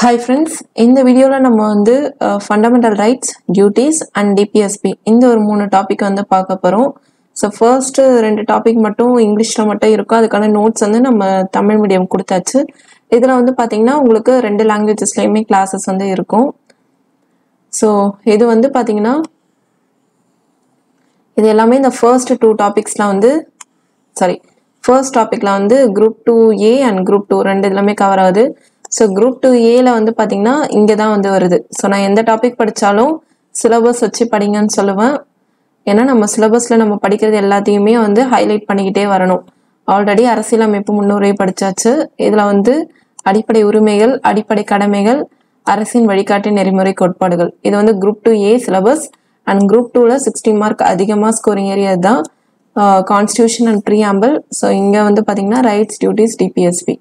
hi friends இந்த வீடியோவில் நம்ம வந்து fundamental rights duties and DPSP இந்த ஒரு மூணு டாபிக் வந்து பார்க்க போகிறோம் ஸோ ஃபர்ஸ்ட்டு ரெண்டு டாபிக் மட்டும் இங்கிலீஷில் மட்டும் இருக்கும் அதுக்கான நோட்ஸ் வந்து நம்ம தமிழ் மீடியம் கொடுத்தாச்சு இதில் வந்து பார்த்தீங்கன்னா உங்களுக்கு ரெண்டு லாங்குவேஜஸ்லேயுமே கிளாஸஸ் வந்து இருக்கும் ஸோ இது வந்து பார்த்தீங்கன்னா இது எல்லாமே இந்த ஃபர்ஸ்ட் டூ டாபிக்ஸில் வந்து சாரி ஃபர்ஸ்ட் டாப்பிக்கில் வந்து group two A and group two ரெண்டு இதுலாமே கவர் ஆகுது ஸோ குரூப் டூ ஏல வந்து பார்த்தீங்கன்னா இங்கே தான் வந்து வருது ஸோ நான் எந்த டாபிக் படித்தாலும் சிலபஸ் வச்சு படிங்கன்னு சொல்லுவேன் ஏன்னா நம்ம சிலபஸில் நம்ம படிக்கிறது எல்லாத்தையுமே வந்து ஹைலைட் பண்ணிக்கிட்டே வரணும் ஆல்ரெடி அரசியலமைப்பு முன்னுரை படித்தாச்சு இதில் வந்து அடிப்படை உரிமைகள் அடிப்படை கடமைகள் அரசின் வழிகாட்டு நெறிமுறை கோட்பாடுகள் இது வந்து group two A syllabus and group டூவில் சிக்ஸ்டி மார்க் அதிகமாக ஸ்கோரிங் ஏரியா தான் கான்ஸ்டியூஷன் அண்ட் ப்ரீஆம்பிள் ஸோ இங்கே வந்து பார்த்தீங்கன்னா ரைட்ஸ் டியூட்டிஸ் டிபிஎஸ்பி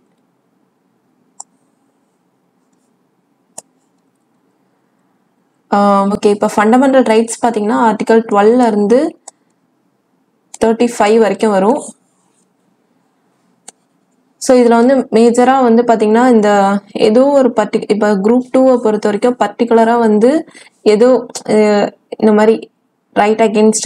ஓகே இப்போ ஃபண்டமெண்டல் ரைட்ஸ் பார்த்தீங்கன்னா ஆர்டிகல் டுவெல்ல இருந்து தேர்ட்டி ஃபைவ் வரைக்கும் வரும் ஸோ இதில் வந்து மேஜராக வந்து பார்த்தீங்கன்னா இந்த ஏதோ ஒரு பர்டி இப்போ குரூப் டூவை பொறுத்த வரைக்கும் பர்டிகுலராக வந்து ஏதோ அஹ், இந்த மாதிரி ரைட் அகேன்ஸ்ட்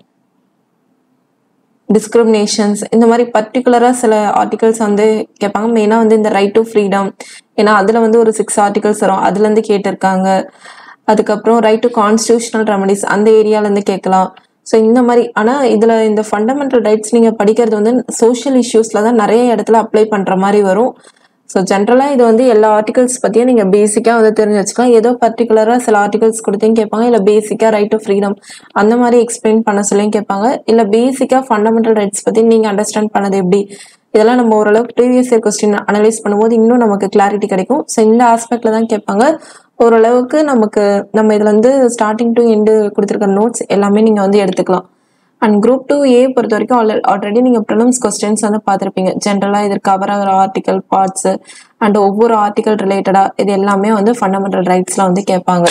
டிஸ்கிரிமினேஷன்ஸ் இந்த மாதிரி பர்டிகுலராக சில ஆர்டிகல்ஸ் வந்து கேட்பாங்க மெயினாக வந்து இந்த ரைட் டு ஃப்ரீடம் ஏன்னா அதில் வந்து ஒரு சிக்ஸ் ஆர்டிகல்ஸ் வரும் அதுலேருந்து கேட்டிருக்காங்க அதுக்கப்புறம் ரைட் டு கான்ஸ்டியூஷனல் ரெமடிஸ் அந்த ஏரியாலேருந்து கேட்கலாம் ஸோ இந்த மாதிரி ஆனால் இதில் இந்த ஃபண்டமெண்டல் ரைட்ஸ் நீங்கள் படிக்கிறது வந்து சோஷியல் இஷ்யூஸில் தான் நிறைய இடத்துல அப்ளை பண்ணுற மாதிரி வரும் ஸோ ஜென்ரலாக இது வந்து எல்லா ஆர்டிகல்ஸ் பற்றியும் நீங்கள் பேசிக்காக வந்து தெரிஞ்சு வச்சுக்கலாம் ஏதோ பர்டிகுலராக சில ஆர்டிகல்ஸ் கொடுத்தையும் கேட்பாங்க இல்லை பேசிக்காக ரைட் டு ஃப்ரீடம் அந்த மாதிரி எக்ஸ்பிளைன் பண்ண சொல்லியும் கேட்பாங்க இல்லை பேசிக்காக ஃபண்டமெண்டல் ரைட்ஸ் பற்றி நீங்கள் அண்டர்ஸ்டாண்ட் பண்ணது எப்படி இதெல்லாம் நம்ம ஓரளவுக்கு ப்ரீவியஸ் இயர் கொஸ்டின் அனலைஸ் பண்ணும்போது இன்னும் நமக்கு கிளாரிட்டி கிடைக்கும் ஸோ இந்த ஆஸ்பெக்ட்ல தான் கேட்பாங்க ஓரளவுக்கு நமக்கு நம்ம இதில் வந்து ஸ்டார்டிங் டு எண்டு கொடுத்துருக்க நோட்ஸ் எல்லாமே நீங்கள் வந்து எடுத்துக்கலாம் அண்ட் குரூப் டூ ஏ பொறுத்த வரைக்கும் ஆல்ரெடி நீங்கள் ப்ரிலிம்ஸ் கொஸ்டின்ஸ் வந்து பார்த்துருப்பீங்க ஜென்ரலாக இது கவர் ஆகிற ஆர்டிகல் பார்ட்ஸ் அண்ட் ஒவ்வொரு ஆர்டிகல் ரிலேட்டடாக இது எல்லாமே வந்து ஃபண்டமெண்டல் ரைட்ஸில் வந்து கேட்பாங்க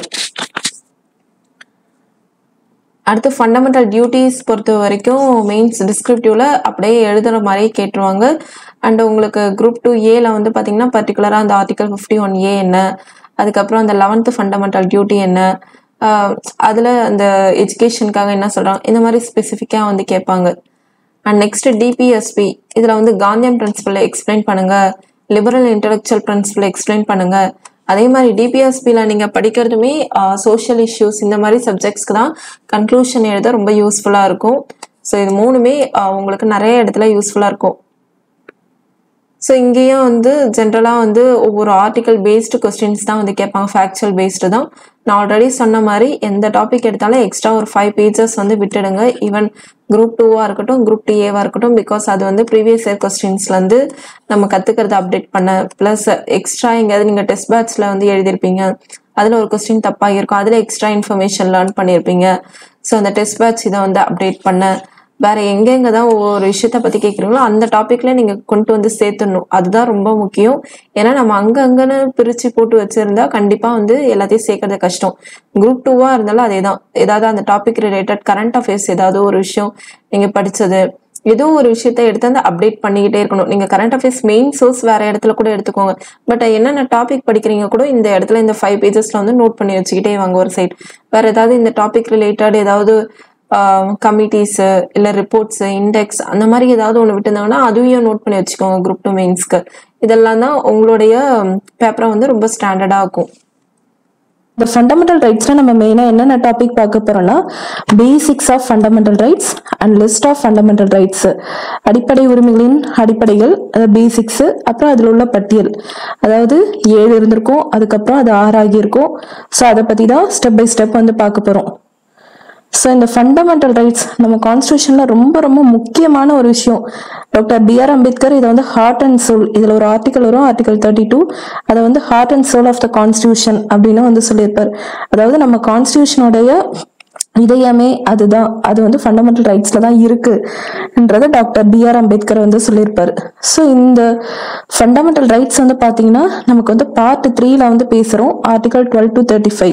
அடுத்து ஃபண்டமெண்டல் டியூட்டிஸ் பொறுத்த வரைக்கும் மெயின்ஸ் டிஸ்கிரிப்டிவ்ல அப்படியே எழுதுற மாதிரியே கேட்டுருவாங்க அண்ட் உங்களுக்கு குரூப் டூ ஏல வந்து பார்த்தீங்கன்னா பர்டிகுலராக அந்த ஆர்டிகல் ஃபிஃப்டி ஒன் ஏ என்ன அதுக்கப்புறம் அந்த லெவன்த்து ஃபண்டமெண்டல் டியூட்டி என்ன ஆஹ் அதுல அந்த எஜுகேஷனுக்காக என்ன சொல்றாங்க இந்த மாதிரி ஸ்பெசிஃபிக்காக வந்து கேட்பாங்க அண்ட் நெக்ஸ்ட் டிபிஎஸ்பி இதுல வந்து காந்தியன் பிரின்சிபல் எக்ஸ்பிளைன் பண்ணுங்க லிபரல் இன்டெலெக்சுவல் பிரின்சிபல் எக்ஸ்பிளைன் பண்ணுங்க அதே மாதிரி டிபிஎஸ்பியில் நீங்கள் படிக்கிறதுமே சோஷியல் இஷ்யூஸ் இந்த மாதிரி சப்ஜெக்ட்ஸ்க்கு தான் கன்க்ளூஷன் எழுத ரொம்ப யூஸ்ஃபுல்லாக இருக்கும் ஸோ இது மூணுமே ஆஹ் உங்களுக்கு நிறைய இடத்துல யூஸ்ஃபுல்லாக இருக்கும் ஸோ இங்கேயும் வந்து ஜென்ரலாக வந்து ஒவ்வொரு ஆர்டிகல் பேஸ்டு கொஸ்டின்ஸ் தான் வந்து கேட்பாங்க ஃபேக்சுவல் பேஸ்டு தான் நான் ஆல்ரெடி சொன்ன மாதிரி எந்த டாபிக் எடுத்தாலும் எக்ஸ்ட்ரா ஒரு ஃபைவ் பேஜஸ் வந்து விட்டுடுங்க ஈவன் குரூப் டூவாக இருக்கட்டும் குரூப் டிஏவாக இருக்கட்டும் பிகாஸ் அது வந்து ப்ரீவியஸ் இயர் கொஸ்டின்ஸ்லேருந்து நம்ம கற்றுக்கிறத அப்டேட் பண்ண ப்ளஸ் எக்ஸ்ட்ரா எங்கேயாவது நீங்கள் டெஸ்ட் பேட்ச்சில் வந்து எழுதியிருப்பீங்க அதில் ஒரு கொஸ்டின் தப்பாக இருக்கும் அதில் எக்ஸ்ட்ரா இன்ஃபர்மேஷன் லேர்ன் பண்ணியிருப்பீங்க ஸோ அந்த டெஸ்ட் பேட்ச் இதை வந்து அப்டேட் பண்ண வேற எங்கெங்க தான் ஒவ்வொரு விஷயத்த பத்தி கேட்குறீங்களோ அந்த டாபிக்ல நீங்க கொண்டு வந்து சேர்த்துடணும் அதுதான் ரொம்ப முக்கியம் ஏன்னா நம்ம அங்க அங்கன்னு பிரிச்சு போட்டு வச்சிருந்தா கண்டிப்பா வந்து எல்லாத்தையும் சேர்க்கறது கஷ்டம் குரூப் டூவா இருந்தாலும் அதே தான் ஏதாவது அந்த டாபிக் ரிலேட்டட் கரண்ட் அஃபேர்ஸ் ஏதாவது ஒரு விஷயம் நீங்க படிச்சது ஏதோ ஒரு விஷயத்த எடுத்து அந்த அப்டேட் பண்ணிக்கிட்டே இருக்கணும் நீங்க கரண்ட் அஃபேர்ஸ் மெயின் சோர்ஸ் வேற இடத்துல கூட எடுத்துக்கோங்க பட் என்னென்ன டாபிக் படிக்கிறீங்க கூட இந்த இடத்துல இந்த ஃபைவ் பேஜஸ்ல வந்து நோட் பண்ணி வச்சுக்கிட்டே வாங்க ஒரு சைட் வேற ஏதாவது இந்த டாபிக் ரிலேட்டட் ஏதாவது கமிட்டிஸு இல்லை ரிப்போர்ட்ஸு இண்டெக்ஸ் அந்த மாதிரி ஏதாவது ஒன்று விட்டுருந்தாங்கன்னா அதையும் நோட் பண்ணி வச்சுக்கோங்க குரூப் டூ மெயின்ஸ்க்கு இதெல்லாம் தான் உங்களுடைய பேப்பரை வந்து ரொம்ப ஸ்டாண்டர்டாக இருக்கும் இந்த ஃபண்டமெண்டல் ரைட்ஸ்ல நம்ம மெயினாக என்னென்ன டாபிக் பார்க்க போறோம்னா basics of fundamental rights and list of fundamental rights அடிப்படை உரிமைகளின் அடிப்படைகள் பேசிக்ஸ் அப்புறம் அதில் உள்ள பட்டியல் அதாவது ஏழு இருந்திருக்கும் அதுக்கப்புறம் அது ஆறாகி இருக்கும் ஸோ அதை பற்றி தான் ஸ்டெப் பை ஸ்டெப் வந்து பார்க்க போகிறோம் ஸோ இந்த ஃபண்டமெண்டல் ரைட்ஸ் நம்ம கான்ஸ்டியூஷன்ல ரொம்ப ரொம்ப முக்கியமான ஒரு விஷயம் டாக்டர் பி ஆர் அம்பேத்கர் இதை வந்து ஹார்ட் அண்ட் சோல் இதில் ஒரு ஆர்டிகல் வரும் ஆர்டிகல் தேர்ட்டி டூ அதை வந்து heart and soul of the constitution அப்படின்னு வந்து சொல்லியிருப்பார் அதாவது நம்ம கான்ஸ்டியூஷனுடைய இதயமே அதுதான் அது வந்து ஃபண்டமெண்டல் ரைட்ஸ்ல தான் இருக்குன்றத டாக்டர் பி ஆர் அம்பேத்கர் வந்து சொல்லியிருப்பாரு ஸோ இந்த ஃபண்டமெண்டல் ரைட்ஸ் வந்து பார்த்தீங்கன்னா நமக்கு வந்து பார்ட் த்ரீல வந்து பேசுகிறோம் article twelve to thirty five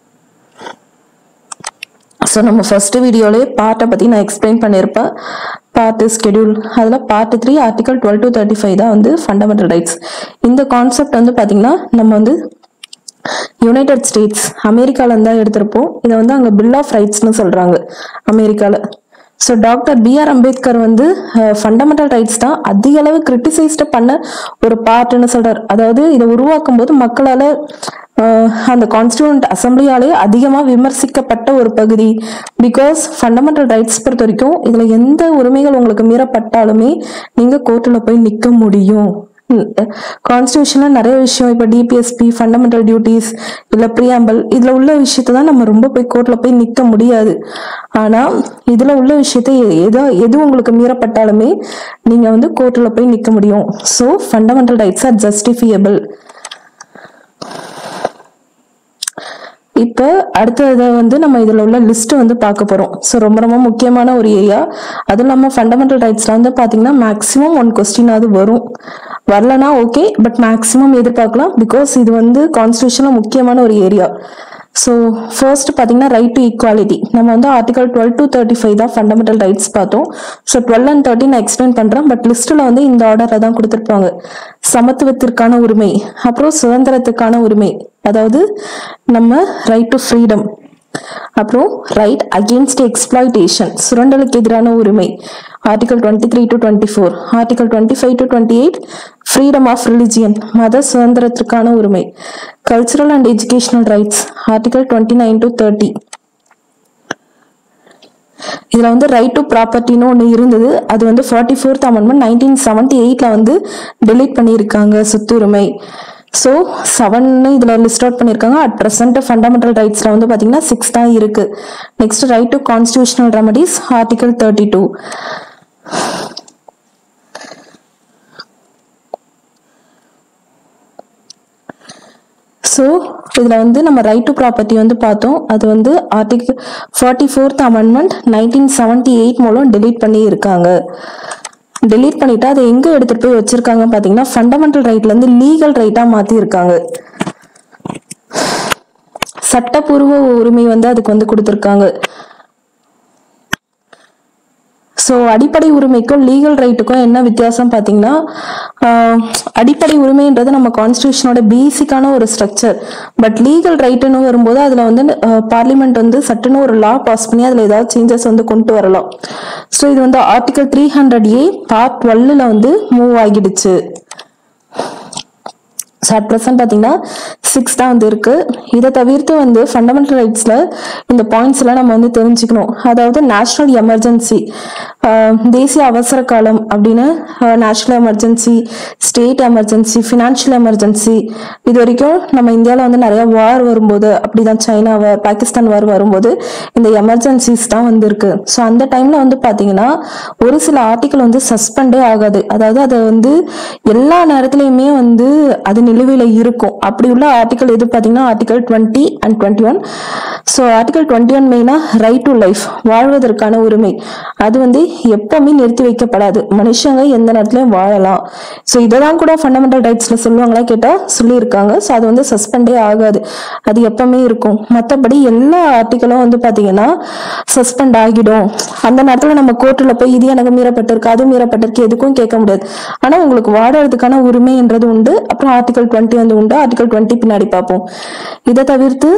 so நம்ம ஃபர்ஸ்ட் வீடியோலேயே பார்ட்டை பற்றி நான் எக்ஸ்பிளைன் பண்ணியிருப்பேன் பார்ட் ஸ்கெடியூல் அதில் part three article twelve to thirty five தான் வந்து ஃபண்டமெண்டல் ரைட்ஸ் இந்த கான்செப்ட் வந்து பார்த்தீங்கன்னா நம்ம வந்து யுனைடெட் ஸ்டேட்ஸ் அமெரிக்கால தான் எடுத்திருப்போம் இதை வந்து அங்கே பில் ஆஃப் ரைட்ஸ்னு சொல்றாங்க அமெரிக்கால so doctor B R Ambedkar வந்து ஃபண்டமெண்டல் ரைட்ஸ் தான் அதிக அளவு கிரிட்டிசைஸ்டு பண்ண ஒரு பார்ட்னு சொல்றார் அதாவது இதை உருவாக்கும் போது மக்களால அஹ், அந்த கான்ஸ்டியூண்ட் அசம்பிளியாலே அதிகமாக விமர்சிக்கப்பட்ட ஒரு பகுதி பிகாஸ் ஃபண்டமெண்டல் ரைட்ஸ் பொறுத்த வரைக்கும் இதில் எந்த உரிமைகள் உங்களுக்கு மீறப்பட்டாலுமே நீங்கள் கோர்ட்டில் போய் நிற்க முடியும் கான்ஸ்டியூஷன்ல நிறைய விஷயம் இப்போ டிபிஎஸ்பி ஃபண்டமெண்டல் டியூட்டிஸ் இல்லை ப்ரியாம்பல் இதில் உள்ள விஷயத்தை தான் நம்ம ரொம்ப போய் கோர்ட்டில் போய் நிற்க முடியாது ஆனால் இதில் உள்ள விஷயத்தை எ- எதோ எது உங்களுக்கு மீறப்பட்டாலுமே நீங்கள் வந்து கோர்ட்டில் போய் நிற்க முடியும் so fundamental rights are justifiable இப்போ அடுத்தது வந்து நம்ம இதில் உள்ள லிஸ்ட் வந்து பார்க்க போகிறோம் ஸோ ரொம்ப ரொம்ப முக்கியமான ஒரு ஏரியா அதுவும் இல்லாமல் ஃபண்டமெண்டல் ரைட்ஸில் வந்து பார்த்தீங்கன்னா மேக்ஸிமம் ஒன் கொஸ்டினாவது வரும் வரலனா ஓகே பட் மேக்ஸிமம் எதிர்பார்க்கலாம் பிகாஸ் இது வந்து கான்ஸ்டியூஷனில் முக்கியமான ஒரு ஏரியா ஸோ ஃபர்ஸ்ட் பார்த்தீங்கன்னா ரைட் டு ஈக்குவாலிட்டி நம்ம வந்து article twelve to thirty five தான் ஃபண்டமெண்டல் ரைட்ஸ் பார்த்தோம் ஸோ டுவெல் அண்ட் தேர்ட்டி நான் எக்ஸ்பிளைன் பண்ணுறேன் பட் லிஸ்ட்டில் வந்து இந்த ஆர்டரை தான் கொடுத்துருப்பாங்க சமத்துவத்திற்கான உரிமை அப்புறம் சுதந்திரத்துக்கான உரிமை அதாவது நம்ம ரைட் டு ஃப்ரீடம் அப்புறம் ரைட் அகெயின்ஸ்ட் எக்ஸ்பிளாய்டேஷன் சுரண்டலுக்கு எதிரான உரிமை article twenty three to twenty four article twenty five to twenty eight freedom of religion மத சுதந்திரத்திற்கான உரிமை cultural and educational rights article twenty nine to thirty இதுல வந்து ரைட் டு ப்ராப்பர்ட்டின்னு ஒன்று இருந்தது அது வந்து forty fourth amendment nineteen seventy எயிட்ல வந்து டெலீட் பண்ணியிருக்காங்க சொத்துரிமை ஸோ செவன்னு இதில் லிஸ்ட் அவுட் பண்ணியிருக்காங்க அட் ப்ரெசென்ட் ஃபண்டமெண்டல் ரைட்ஸில் வந்து பார்த்தீங்கன்னா சிக்ஸ் தான் இருக்கு next right to constitutional remedies article thirty two so இதில் வந்து நம்ம ரைட் டு ப்ராப்பர்ட்டி வந்து பார்த்தோம் அது வந்து article forty fourth amendment nineteen seventy eight மூலம் delete பண்ணி இருக்காங்க delete பண்ணிட்டு அதை எங்கே எடுத்துட்டு போய் வச்சிருக்காங்க பார்த்தீங்கன்னா ஃபண்டமெண்டல் ரைட்லேருந்து லீகல் ரைட்டாக மாற்றிருக்காங்க சட்டப்பூர்வ உரிமை வந்து அதுக்கு வந்து கொடுத்துருக்காங்க ஸோ அடிப்படை உரிமைக்கும் லீகல் ரைட்டுக்கும் என்ன வித்தியாசம் பார்த்தீங்கன்னா ஆஹ், அடிப்படை உரிமைன்றது நம்ம கான்ஸ்டியூஷனோட பேசிக்கான ஒரு ஸ்ட்ரக்சர் பட் லீகல் ரைட்டுன்னு வரும்போது அதில் வந்து பார்லிமெண்ட் வந்து சட்டுன்னு ஒரு லா பாஸ் பண்ணி அதில் ஏதாவது சேஞ்சஸ் வந்து கொண்டு வரலாம் ஸோ இது வந்து article three hundred A part டுவெல்லில் வந்து மூவ் ஆகிடுச்சு ஸோ அட் ப்ரெசன்ட் பார்த்தீங்கன்னா சிக்ஸ் தான் வந்து இருக்கு இதை தவிர்த்து வந்து ஃபண்டமெண்டல் ரைட்ஸில் இந்த பாயிண்ட்ஸ் எல்லாம் நம்ம வந்து தெரிஞ்சுக்கணும் அதாவது நேஷனல் எமர்ஜென்சி தேசிய அவசர காலம் அப்படின்னு national emergency state emergency financial emergency இது வரைக்கும் நம்ம இந்தியாவில் வந்து நிறைய வார் வரும்போது அப்படிதான் சைனா வார் பாகிஸ்தான் வார் வரும்போது இந்த எமர்ஜென்சிஸ் தான் வந்து இருக்கு ஸோ அந்த டைம்ல வந்து பார்த்தீங்கன்னா ஒரு சில ஆர்டிக்கல் வந்து சஸ்பெண்டே ஆகாது அதாவது அது வந்து எல்லா நேரத்துலையுமே வந்து அது நிலுவையில் இருக்கும் அப்படி உள்ள ஆர்டிக்கல் எது பார்த்தீங்கன்னா article twenty and twenty one so article twenty one மெயினாக ரைட் டு லைஃப் வாழ்வதற்கான உரிமை அது வந்து எப்பவுமே நிறுத்தி வைக்கப்படாது மனுஷங்க எந்த நேரத்துலையும் வாழலாம் ஸோ இதெல்லாம் கூட ஃபண்டமெண்டல் ரைட்ஸில் சொல்லுவாங்களா கேட்டால் சொல்லியிருக்காங்க ஸோ அது வந்து சஸ்பெண்டே ஆகாது அது எப்பவுமே இருக்கும் மற்றபடி எல்லா ஆர்டிக்கலும் வந்து பார்த்தீங்கன்னா சஸ்பெண்ட் ஆகிடும் அந்த நேரத்தில் நம்ம கோர்ட்டில் போய் இது எனக்கு மீறப்பட்டிருக்கு அது மீறப்பட்டிருக்கு எதுக்கும் கேட்க முடியாது ஆனால் உங்களுக்கு வாடுறதுக்கான உரிமைன்றது உண்டு அப்புறம் ஆர்டிகல் டுவெண்ட்டி வந்து உண்டு ஆர்டிகல் டுவெண்ட்டி பின்னாடி பார்ப்போம் இதை தவிர்த்து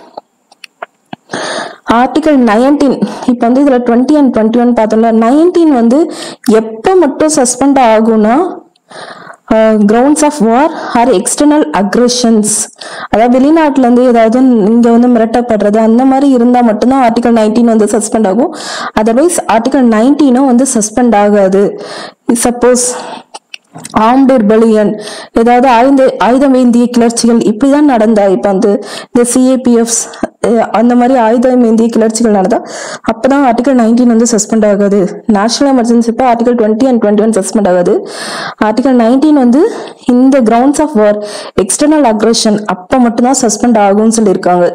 ஆர்டிகல் நைன்டீன் இப்போ வந்து இதில் டுவெண்ட்டி அண்ட் டுவெண்ட்டி ஒன் பார்த்தோம்ல நைன்டீன் வந்து எப்போ மட்டும் சஸ்பெண்ட் ஆகும்னா grounds of war or external aggressions அதாவது வெளிநாட்டுல இருந்து ஏதாவது இங்க வந்து மிரட்டப்படுறது அந்த மாதிரி இருந்தா மட்டும்தான் ஆர்டிகல் நைன்டீன் வந்து சஸ்பெண்ட் ஆகும் அதர்வைஸ் ஆர்டிகல் நைன்டீனும் வந்து சஸ்பெண்ட் ஆகாது சப்போஸ் ஆர்ம்டு ரிபலியன் ஏதாவது ஆயுத ஆயுதம் ஏந்திய கிளர்ச்சிகள் இப்படிதான் நடந்தா இப்ப வந்து இந்த சிஏபிஎஃப்ஸ் அந்த மாதிரி ஆயுதம் ஏந்திய கிளர்ச்சிகள் நடந்தா அப்பதான் ஆர்டிகல் நைன்டீன் வந்து சஸ்பெண்ட் ஆகாது நேஷனல் எமர்ஜென்சி இப்போ article twenty and twenty one suspend ஆகாது ஆர்டிகல் நைன்டீன் வந்து இந்த grounds of war external aggression அப்ப மட்டும்தான் சஸ்பெண்ட் ஆகும்னு சொல்லியிருக்காங்க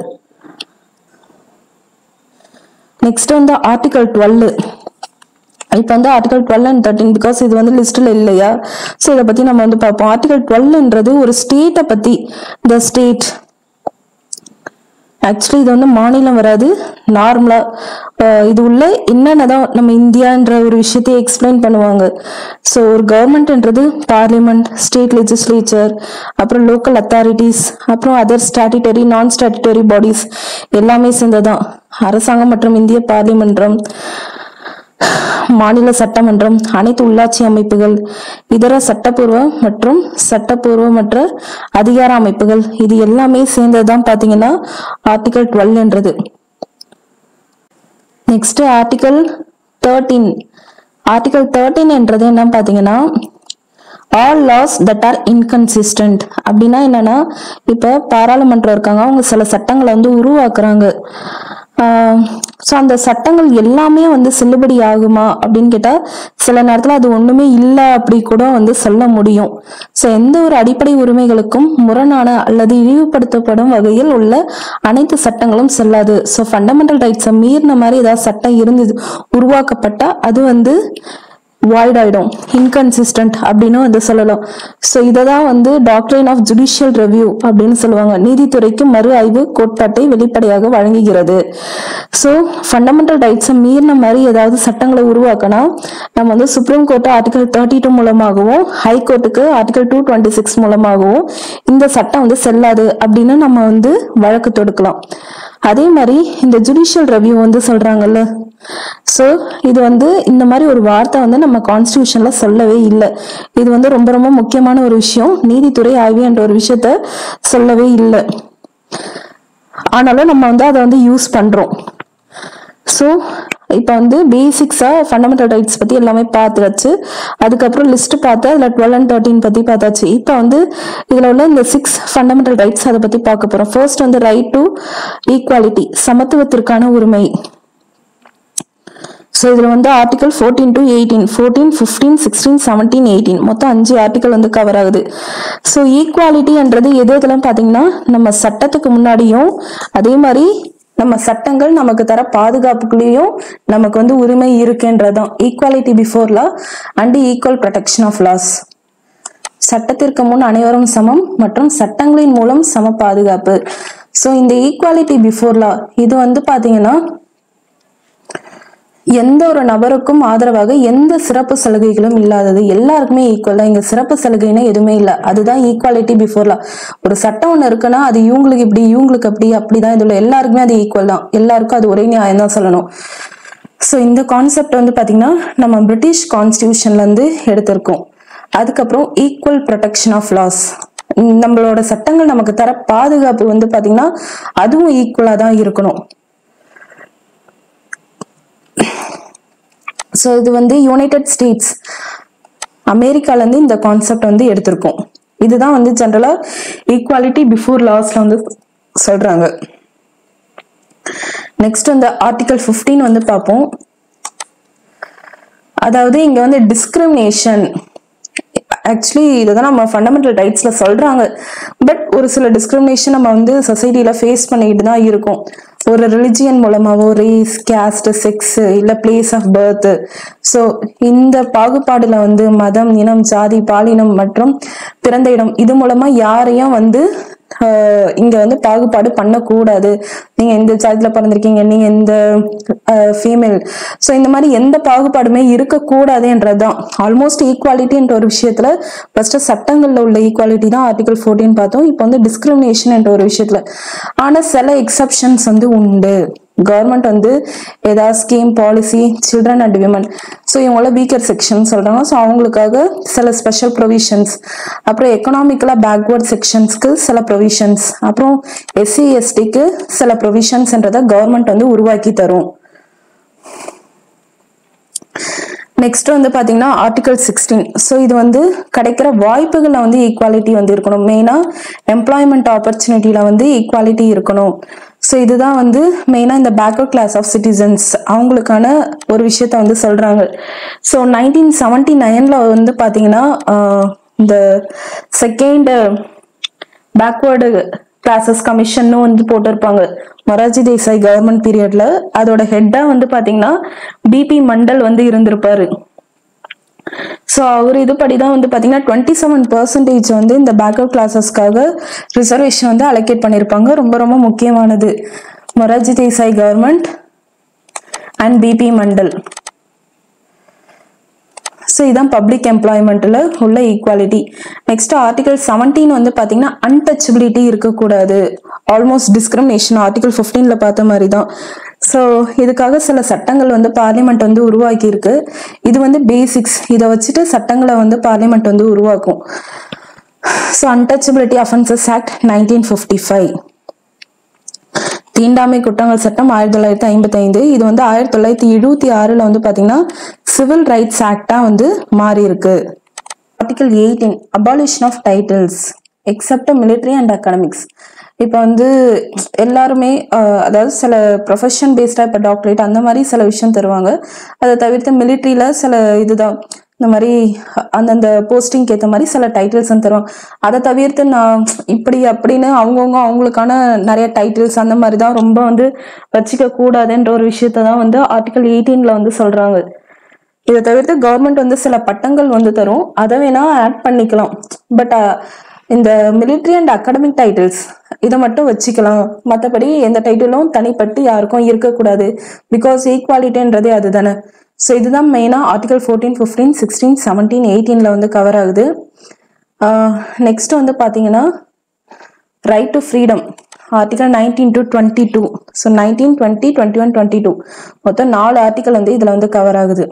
நெக்ஸ்ட் வந்து ஆர்டிகல் டுவெல் இப்போ வந்து article twelve and thirteen because இது வந்து லிஸ்ட்டில் இல்லையா ஸோ இதை பற்றி நம்ம வந்து பார்ப்போம் ஆர்டிகல் டுவெல்ன்றது ஒரு ஸ்டேட்டை பற்றி த ஸ்டேட் ஆக்சுவலி இது வந்து மாநிலம் வராது நார்மலாக இது உள்ள என்னென்னதான் நம்ம இந்தியான்ற ஒரு விஷயத்தை எக்ஸ்பிளைன் பண்ணுவாங்க ஸோ ஒரு கவர்மெண்ட்ன்றது பார்லிமெண்ட் ஸ்டேட் லெஜிஸ்லேச்சர் அப்புறம் லோக்கல் அத்தாரிட்டிஸ் அப்புறம் other statutory non statutory bodies எல்லாமே சேர்ந்ததான் அரசாங்கம் மற்றும் இந்திய பார்லிமென்றம் மாநில சட்டமன்றம் அனைத்து உள்ளாட்சி அமைப்புகள் இதர சட்டப்பூர்வ மற்றும் சட்டப்பூர்வமற்ற அதிகார அமைப்புகள் இது எல்லாமே சேர்ந்ததுதான் பாத்தீங்கன்னா ஆர்டிகல் டுவெல்ன்றது next article thirteen article thirteen என்றது என்ன பாத்தீங்கன்னா all laws that are inconsistent அப்படின்னா என்னன்னா இப்ப பாராளுமன்றம் இருக்காங்க அவங்க சில சட்டங்களை வந்து உருவாக்குறாங்க ஸோ அந்த சட்டங்கள் எல்லாமே வந்து செல்லுபடி ஆகுமா அப்படின்னு கேட்டா சில நேரத்துல அது ஒண்ணுமே இல்லை அப்படி கூட வந்து சொல்ல முடியும் ஸோ எந்த ஒரு அடிப்படை உரிமைகளுக்கும் முரணான அல்லது இழிவுபடுத்தப்படும் வகையில் உள்ள அனைத்து சட்டங்களும் செல்லாது ஸோ ஃபண்டமெண்டல் ரைட்ஸை மீறின மாதிரி ஏதாவது சட்டம் இருந்தது உருவாக்கப்பட்டா அது வந்து வாய்ட் ஆயிடும் இன்கன்சிஸ்டன்ட் அப்படின்னு வந்து சொல்லலாம் ஸோ இதை தான் வந்து டாக்டரைன் ஆஃப் ஜுடிஷியல் ரெவ்யூ அப்படின்னு சொல்லுவாங்க நீதித்துறைக்கு மறு ஆய்வு கோட்பாட்டை வெளிப்படையாக வழங்குகிறது ஸோ ஃபண்டமெண்டல் ரைட்ஸை மீறின மாதிரி ஏதாவது சட்டங்களை உருவாக்கினா நம்ம வந்து supreme court article thirty two மூலமாகவும் ஹை கோர்ட்டுக்கு ஆர்டிகல் டூ டுவெண்ட்டி சிக்ஸ் மூலமாகவும் இந்த சட்டம் வந்து செல்லாது அப்படின்னு நம்ம வந்து வழக்கு தொடுக்கலாம் அதே மாதிரி இந்த ஜுடிஷியல் ரெவ்யூ வந்து சொல்றாங்கல்ல ஸோ இது வந்து இந்த மாதிரி ஒரு வார்த்தை வந்து நம்ம கான்ஸ்டியூஷன்ல சொல்லவே இல்லை இது வந்து ரொம்ப ரொம்ப முக்கியமான ஒரு விஷயம் நீதித்துறை ஆய்வு என்ற ஒரு விஷயத்த சொல்லவே இல்லை ஆனாலும் நம்ம வந்து அதை வந்து யூஸ் பண்றோம் ஸோ இப்போ வந்து பேசிக்ஸாக ஃபண்டமெண்டல் ரைட்ஸ் பற்றி எல்லாமே பார்த்தாச்சு அதுக்கப்புறம் லிஸ்ட் பார்த்து அதில் டுவெல் அண்ட் தேர்ட்டின் பற்றி பார்த்தாச்சு இப்போ வந்து இதில் உள்ள இந்த சிக்ஸ் ஃபண்டமெண்டல் ரைட்ஸ் அதை பற்றி பார்க்க போகிறோம் ஃபர்ஸ்ட் வந்து ரைட் டு ஈக்குவாலிட்டி சமத்துவத்திற்கான உரிமை ஸோ இதில் வந்து article fourteen to eighteen fourteen fifteen sixteen seventeen eighteen மொத்தம் அஞ்சு ஆர்டிகல் வந்து கவர் ஆகுது ஸோ ஈக்குவாலிட்டின்றது எது இதெல்லாம் பார்த்தீங்கன்னா நம்ம சட்டத்துக்கு முன்னாடியும் அதே மாதிரி நம்ம சட்டங்கள் நமக்கு தர பாதுகாப்புக்குள்ளேயும் நமக்கு வந்து உரிமை இருக்குன்றதுதான் equality before law and equal protection of laws சட்டத்திற்கு முன் அனைவரும் சமம் மற்றும் சட்டங்களின் மூலம் சம பாதுகாப்பு ஸோ இந்த ஈக்குவாலிட்டி பிஃபோர் லா இது வந்து பாத்தீங்கன்னா எந்த ஒரு நபருக்கும் ஆதரவாக எந்த சிறப்பு சலுகைகளும் இல்லாதது எல்லாருக்குமே ஈக்குவல் தான் இங்க சிறப்பு சலுகைன்னு எதுவுமே இல்லை அதுதான் ஈக்குவாலிட்டி பிஃபோர்லா ஒரு சட்டம் ஒன்று இருக்குன்னா அது இவங்களுக்கு இப்படி இவங்களுக்கு அப்படி அப்படிதான் இதுல எல்லாருக்குமே அது ஈக்குவல் தான் எல்லாருக்கும் அது ஒரே நியாயம் தான் சொல்லணும் ஸோ இந்த கான்செப்ட் வந்து பாத்தீங்கன்னா நம்ம பிரிட்டிஷ் கான்ஸ்டியூஷன்ல இருந்து எடுத்திருக்கோம் அதுக்கப்புறம் ஈக்குவல் ப்ரொடெக்ஷன் ஆஃப் லாஸ் நம்மளோட சட்டங்கள் நமக்கு தர பாதுகாப்பு வந்து பாத்தீங்கன்னா அதுவும் ஈக்குவலா தான் இருக்கணும் ஸோ இது வந்து யுனைடெட் ஸ்டேட்ஸ் அமெரிக்கால இருந்து இந்த கான்செப்ட் வந்து எடுத்திருக்கோம் இதுதான் வந்து ஜென்ரலா ஈக்குவாலிட்டி பிஃபோர் லாஸ்ல வந்து சொல்றாங்க நெக்ஸ்ட் வந்து ஆர்டிகல் 15 வந்து பார்ப்போம் அதாவது இங்க வந்து டிஸ்கிரிமினேஷன் ஆக்சுவலி இதுதான் நம்ம ஃபண்டமெண்டல் ரைட்ஸ்ல சொல்றாங்க பட் ஒரு சில டிஸ்கிரிமினேஷன் நம்ம வந்து சொசைட்டில ஃபேஸ் பண்ணிக்கிட்டு தான் இருக்கோம் ஒரு ரிலிஜியன் மூலமாவோ ரேஸ் கேஸ்ட் செக்ஸ் இல்ல பிளேஸ் ஆஃப் பர்த் ஸோ இந்த பாகுபாடுல வந்து மதம் இனம் ஜாதி பாலினம் மற்றும் பிறந்த இடம் இது மூலமா யாரையும் வந்து ஆஹ் இங்க வந்து பாகுபாடு பண்ணக்கூடாது நீங்க இந்த ஜாதியில பிறந்திருக்கீங்க நீங்க இந்த ஃபீமேல் ஸோ இந்த மாதிரி எந்த பாகுபாடுமே இருக்கக்கூடாதுன்றதுதான் ஆல்மோஸ்ட் ஈக்குவாலிட்டின்ற ஒரு விஷயத்துல ஃபர்ஸ்ட் சட்டங்கள்ல உள்ள ஈக்குவாலிட்டி தான் ஆர்டிகல் ஃபோர்டீன் பார்த்தோம் இப்போ வந்து டிஸ்கிரிமினேஷன் என்ற ஒரு விஷயத்துல ஆனா சில எக்ஸப்ஷன்ஸ் வந்து உண்டு கவர்மெண்ட் வந்து ஏதாவது scheme policy children and women so இவங்கள வீக்கர் செக்ஷன் சொல்றாங்க ஸோ அவங்களுக்காக சில ஸ்பெஷல் ப்ரொவிஷன்ஸ் அப்புறம் எக்கனாமிக்கலா பேக்வர்ட் செக்ஷன்ஸ்க்கு சில ப்ரொவிஷன்ஸ் அப்புறம் எஸ்சி எஸ்டிக்கு சில ப்ரொவிஷன்ஸ்ன்றதை கவர்மெண்ட் வந்து உருவாக்கி தரும் நெக்ஸ்ட் வந்து பாத்தீங்கன்னா ஆர்டிகல் சிக்ஸ்டீன் ஸோ இது வந்து கிடைக்கிற வாய்ப்புகள்ல வந்து ஈக்குவாலிட்டி வந்து இருக்கணும் மெயினா எம்ப்ளாய்மெண்ட் ஆப்பர்ச்சுனிட்டியில வந்து ஈக்குவாலிட்டி இருக்கணும் ஸோ இதுதான் வந்து மெயினா இந்த பேக்வர்ட் கிளாஸ் ஆஃப் சிட்டிசன்ஸ் அவங்களுக்கான ஒரு விஷயத்த வந்து சொல்றாங்க ஸோ நைன்டீன் செவன்டி நைன்ல வந்து பாத்தீங்கன்னா ஆஹ், இந்த செகண்ட் பேக்வேர்டு கிளாஸஸ் கமிஷன் வந்து போட்டிருப்பாங்க மொரார்ஜி தேசாய் கவர்மெண்ட் பீரியட்ல அதோட ஹெட்டா வந்து பாத்தீங்கன்னா பிபி மண்டல் வந்து இருந்திருப்பாரு ஸோ அவர் இதுபடி தான் வந்து பார்த்தீங்கன்னா டுவெண்ட்டி செவன் பர்சன்டேஜ் வந்து இந்த பேக்கப் கிளாஸஸ்க்காக ரிசர்வேஷன் வந்து அலோகேட் பண்ணியிருப்பாங்க ரொம்ப ரொம்ப முக்கியமானது Morarji Desai government and BP Mandal so இதான் பப்ளிக் எம்ப்ளாய்மெண்ட்டில் உள்ள ஈக்குவாலிட்டி நெக்ஸ்ட் ஆர்டிகல் செவன்டீன் வந்து பார்த்தீங்கன்னா அன்டச்சபிலிட்டி இருக்கக்கூடாது ஆல்மோஸ்ட் டிஸ்கிரிமினேஷன் ஆர்டிகல் ஃபிஃப்டீனில் பார்த்த மாதிரி தான் ஸோ இதுக்காக சில சட்டங்கள் வந்து பார்லிமெண்ட் வந்து உருவாக்கியிருக்கு இது வந்து பேசிக்ஸ் இதை வச்சுட்டு சட்டங்களை வந்து பார்லிமெண்ட் வந்து உருவாக்கும் so untouchability offences act nineteen fifty five தீண்டாமை குற்றங்கள் சட்டம் ஆயிரத்தி தொள்ளாயிரத்தி ஐம்பத்தி ஐந்து இது வந்து ஆயிரத்தி தொள்ளாயிரத்தி எழுபத்தி ஆறுல வந்து பாத்தீங்கன்னா சிவில் ரைட்ஸ் ஆக்டா வந்து மாறி இருக்கு article eighteen abolition of titles except military and academics இப்போ வந்து எல்லாருமே அஹ், அதாவது சில ப்ரொஃபஷன் பேஸ்டாக இப்போ டாக்டரேட் அந்த மாதிரி சில விஷயம் தருவாங்க அதை தவிர்த்து மிலிட்ரியில் சில இதுதான் இந்த மாதிரி அந்தந்த போஸ்டிங்க்கு ஏற்ற மாதிரி சில டைட்டில்ஸ் தருவாங்க அதை தவிர்த்து நான் இப்படி அப்படின்னு அவங்கவுங்க அவங்களுக்கான நிறைய டைட்டில்ஸ் அந்த மாதிரி தான் ரொம்ப வந்து வச்சுக்க கூடாதுன்ற ஒரு விஷயத்த தான் வந்து ஆர்டிகல் எயிட்டீன்ல வந்து சொல்றாங்க இதை தவிர்த்து கவர்மெண்ட் வந்து சில பட்டங்கள் வந்து தரும் அதை வேணா ஆட் பண்ணிக்கலாம் பட் இந்த மிலிட்ரி அண்ட் அகாடமிக் டைட்டில்ஸ் இதை மட்டும் வச்சுக்கலாம் மற்றபடி எந்த டைட்டிலும் தனிப்பட்டு யாருக்கும் இருக்கக்கூடாது பிகாஸ் ஈக்குவாலிட்டின்றதே அதுதானே ஸோ இதுதான் மெயினாக article fourteen fifteen sixteen seventeen எயிட்டீனில் வந்து கவர் ஆகுது நெக்ஸ்ட் வந்து பார்த்தீங்கன்னா right to freedom article nineteen to twenty two so nineteen twenty twenty one twenty two மொத்தம் நாலு ஆர்டிகல் வந்து இதில் வந்து கவர் ஆகுது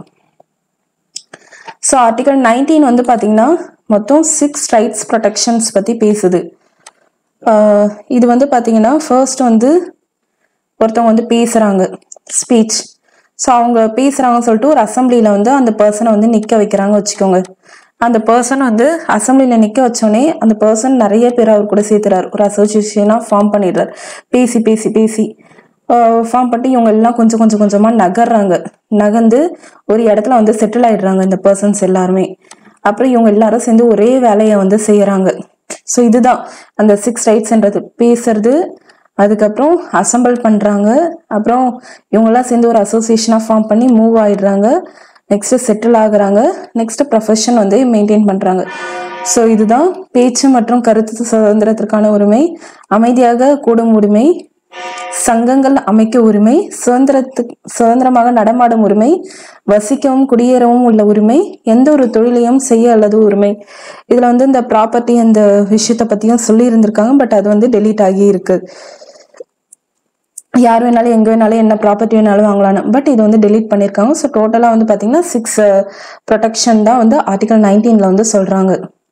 ஸோ ஆர்டிகல் நைன்டீன் வந்து பார்த்தீங்கன்னா மொத்தம் சிக்ஸ் ரைட்ஸ் ப்ரொடெக்ஷன்ஸ் பற்றி பேசுது ஆஹ் இது வந்து பார்த்தீங்கன்னா ஃபர்ஸ்ட் வந்து ஒருத்தவங்க வந்து பேசுகிறாங்க ஸ்பீச் ஸோ அவங்க பேசுகிறாங்கன்னு சொல்லிட்டு ஒரு அசம்பிளியில் வந்து அந்த பர்சனை வந்து நிற்க வைக்கிறாங்க வச்சுக்கோங்க அந்த பர்சன் வந்து அசம்பிளியில் நிற்க வச்சோடனே அந்த பர்சன் நிறைய பேர் அவர் கூட சேர்த்துறாரு ஒரு அசோசியேஷனாக ஃபார்ம் பண்ணிடுறாரு பேசி பேசி பேசி ஃபார்ம் பண்ணி இவங்க எல்லாம் கொஞ்சம் கொஞ்சம் கொஞ்சமாக நகர்றாங்க நகர்ந்து ஒரு இடத்துல வந்து செட்டில் ஆயிடுறாங்க இந்த பர்சன்ஸ் எல்லாருமே அப்புறம் இவங்க எல்லாரும் சேர்ந்து ஒரே வேலையை வந்து செய்யறாங்க ஸோ இதுதான் அந்த சிக்ஸ் ரைட்ஸ்ன்றது பேசுறது அதுக்கப்புறம் அசம்பிள் பண்றாங்க அப்புறம் இவங்கெல்லாம் சேர்ந்து ஒரு அசோசியேஷனாக ஃபார்ம் பண்ணி மூவ் ஆயிடுறாங்க நெக்ஸ்ட் செட்டில் ஆகுறாங்க நெக்ஸ்ட் ப்ரொஃபஷன் வந்து மெயின்டைன் பண்றாங்க ஸோ இதுதான் பேச்சு மற்றும் கருத்து சுதந்திரத்திற்கான உரிமை அமைதியாக கூடும் உரிமை சங்கங்கள் அமைக்க உரிமை சுதந்திரத்துக்கு சுதந்திரமாக நடமாடும் உரிமை வசிக்கவும் குடியேறவும் உள்ள உரிமை எந்த ஒரு தொழிலையும் செய்ய அல்லது உரிமை இதுல வந்து இந்த ப்ராப்பர்ட்டி அந்த விஷயத்த பத்தியும் சொல்லி இருந்திருக்காங்க பட் அது வந்து டெலீட் ஆகி இருக்கு யார் வேணாலும் எங்க வேணாலும் என்ன ப்ராப்பர்ட்டி வேணாலும் வாங்கலாம் பட் இது வந்து டெலீட் பண்ணியிருக்காங்க ஸோ டோட்டலாக வந்து பார்த்தீங்கன்னா சிக்ஸ் ப்ரொடெக்ஷன் தான் வந்து ஆர்டிகல் நைன்டீன்ல வந்து சொல்றாங்க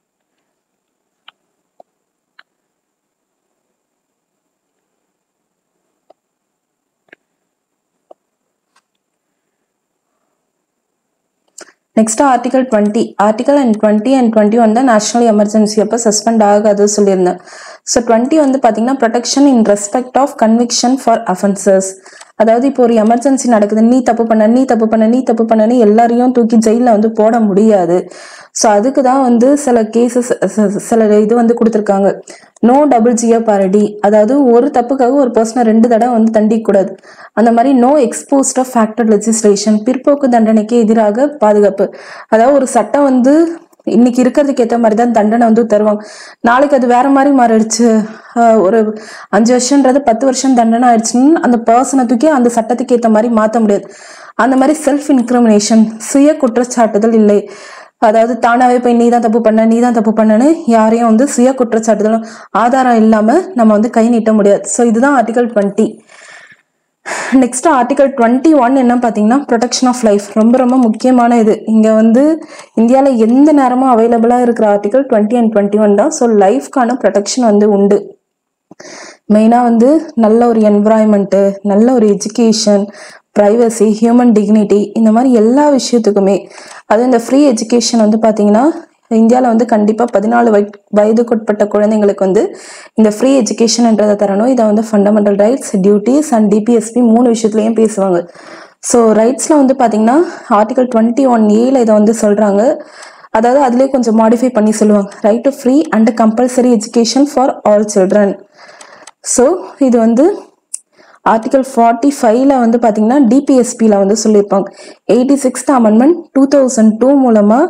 next article twenty article and twenty and twenty one தான் நேஷனல் எமர்ஜென்சி அப்போ சஸ்பெண்ட் ஆகாது சொல்லியிருந்தேன் ஸோ டுவெண்ட்டி வந்து பார்த்தீங்கன்னா protection in respect of conviction for offences அதாவது இப்போ ஒரு எமர்ஜென்சி நடக்குது நீ தப்பு பண்ண நீ தப்பு பண்ண நீ தப்பு பண்ணன்னு எல்லாரையும் தூக்கி ஜெயிலில் வந்து போட முடியாது ஸோ அதுக்கு தான் வந்து சில கேசஸ் சில இது வந்து கொடுத்துருக்காங்க நோ டபுள் ஜியோ பாரடி அதாவது ஒரு தப்புக்காக ஒரு பர்சனை ரெண்டு தடவை வந்து தண்டிக்க கூடாது அந்த மாதிரி no ex post of facto legislation பிற்போக்கு தண்டனைக்கு எதிராக பாதுகாப்பு அதாவது ஒரு சட்டம் வந்து இன்னைக்கு இருக்கிறதுக்கு ஏற்ற மாதிரி தான் தண்டனை வந்து தருவாங்க நாளைக்கு அது வேற மாதிரி மாறிடுச்சு ஆஹ் ஒரு அஞ்சு வருஷன்றது பத்து வருஷம் தண்டனை ஆயிடுச்சுன்னு அந்த பர்சனை தூக்கி அந்த சட்டத்துக்கு ஏற்ற மாதிரி மாற்ற முடியாது அந்த மாதிரி செல்ஃப் இன்க்ரிமினேஷன் சுய குற்றச்சாட்டுதல் இல்லை அதாவது தானாவே போய் நீ தான் தப்பு பண்ண நீ தான் தப்பு பண்ணன்னு யாரையும் வந்து சுய குற்றச்சாட்டுதலும் ஆதாரம் இல்லாம நம்ம வந்து கை நீட்ட முடியாது ஸோ இதுதான் article twenty next article twenty one என்ன பார்த்தீங்கன்னா ப்ரொடெக்ஷன் ஆஃப் லைஃப் ரொம்ப ரொம்ப முக்கியமான இது இங்கே வந்து இந்தியாவில் எந்த நேரமும் அவைலபிளாக இருக்கிற article twenty and twenty one தான் ஸோ லைஃப்க்கான ப்ரொடெக்ஷன் வந்து உண்டு மெயினாக வந்து நல்ல ஒரு என்விரான்மெண்ட்டு நல்ல ஒரு எஜுகேஷன் ப்ரைவசி ஹியூமன் டிக்னிட்டி இந்த மாதிரி எல்லா விஷயத்துக்குமே அது இந்த ஃப்ரீ எஜுகேஷன் வந்து பார்த்தீங்கன்னா இந்தியாவில் வந்து கண்டிப்பாக பதினாலு வய வயதுக்குட்பட்ட குழந்தைங்களுக்கு வந்து இந்த ஃப்ரீ எஜுகேஷன்ன்றதை தரணும் இதை வந்து fundamental rights duties and DPSP மூணு விஷயத்துலையும் பேசுவாங்க ஸோ ரைட்ஸில் வந்து பார்த்தீங்கன்னா ஆர்டிகல் டுவெண்ட்டி ஒன் ஏல இதை வந்து சொல்கிறாங்க அதாவது அதுலேயே கொஞ்சம் மாடிஃபை பண்ணி சொல்லுவாங்க right to free and compulsory education for all children so இது வந்து ஆர்டிகல் ஃபார்ட்டி ஃபைவ்ல வந்து பார்த்தீங்கன்னா டிபிஎஸ்பியில் வந்து சொல்லியிருப்பாங்க eighty sixth amendment two thousand two மூலமாக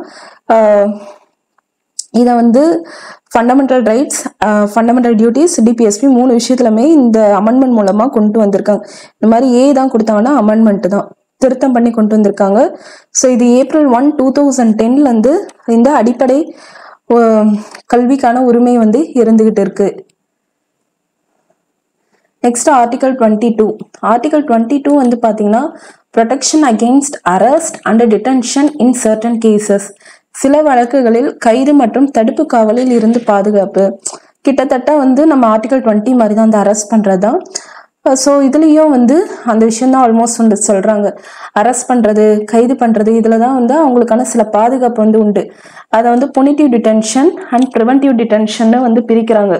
இதை வந்து fundamental rights fundamental duties DPSP மூணு விஷயத்துலையுமே இந்த அமெண்ட்மெண்ட் மூலமாக கொண்டு வந்திருக்காங்க இந்த மாதிரி ஏ தான் கொடுத்தாங்கன்னா அமெண்ட்மெண்ட் தான் திருத்தம் பண்ணி கொண்டு வந்திருக்காங்க ஸோ இது ஏப்ரல் ஒன் டூ தௌசண்ட் டென்லேருந்து இந்த அடிப்படை அஹ், கல்விக்கான உரிமை வந்து இருந்துகிட்டு இருக்கு next article twenty two article twenty two வந்து பார்த்தீங்கன்னா protection against arrest and detention in certain cases சில வழக்குகளில் கைது மற்றும் தடுப்பு காவலில் இருந்து பாதுகாப்பு கிட்டத்தட்ட வந்து நம்ம ஆர்டிகல் டுவெண்ட்டி மாதிரி தான் அந்த அரெஸ்ட் பண்ணுறது தான் ஸோ இதுலேயும் வந்து அந்த விஷயம் தான் ஆல்மோஸ்ட் வந்து சொல்கிறாங்க அரெஸ்ட் பண்ணுறது கைது பண்ணுறது இதில் தான் வந்து அவங்களுக்கான சில பாதுகாப்பு வந்து உண்டு அதை வந்து punitive detention and preventive detention வந்து பிரிக்கிறாங்க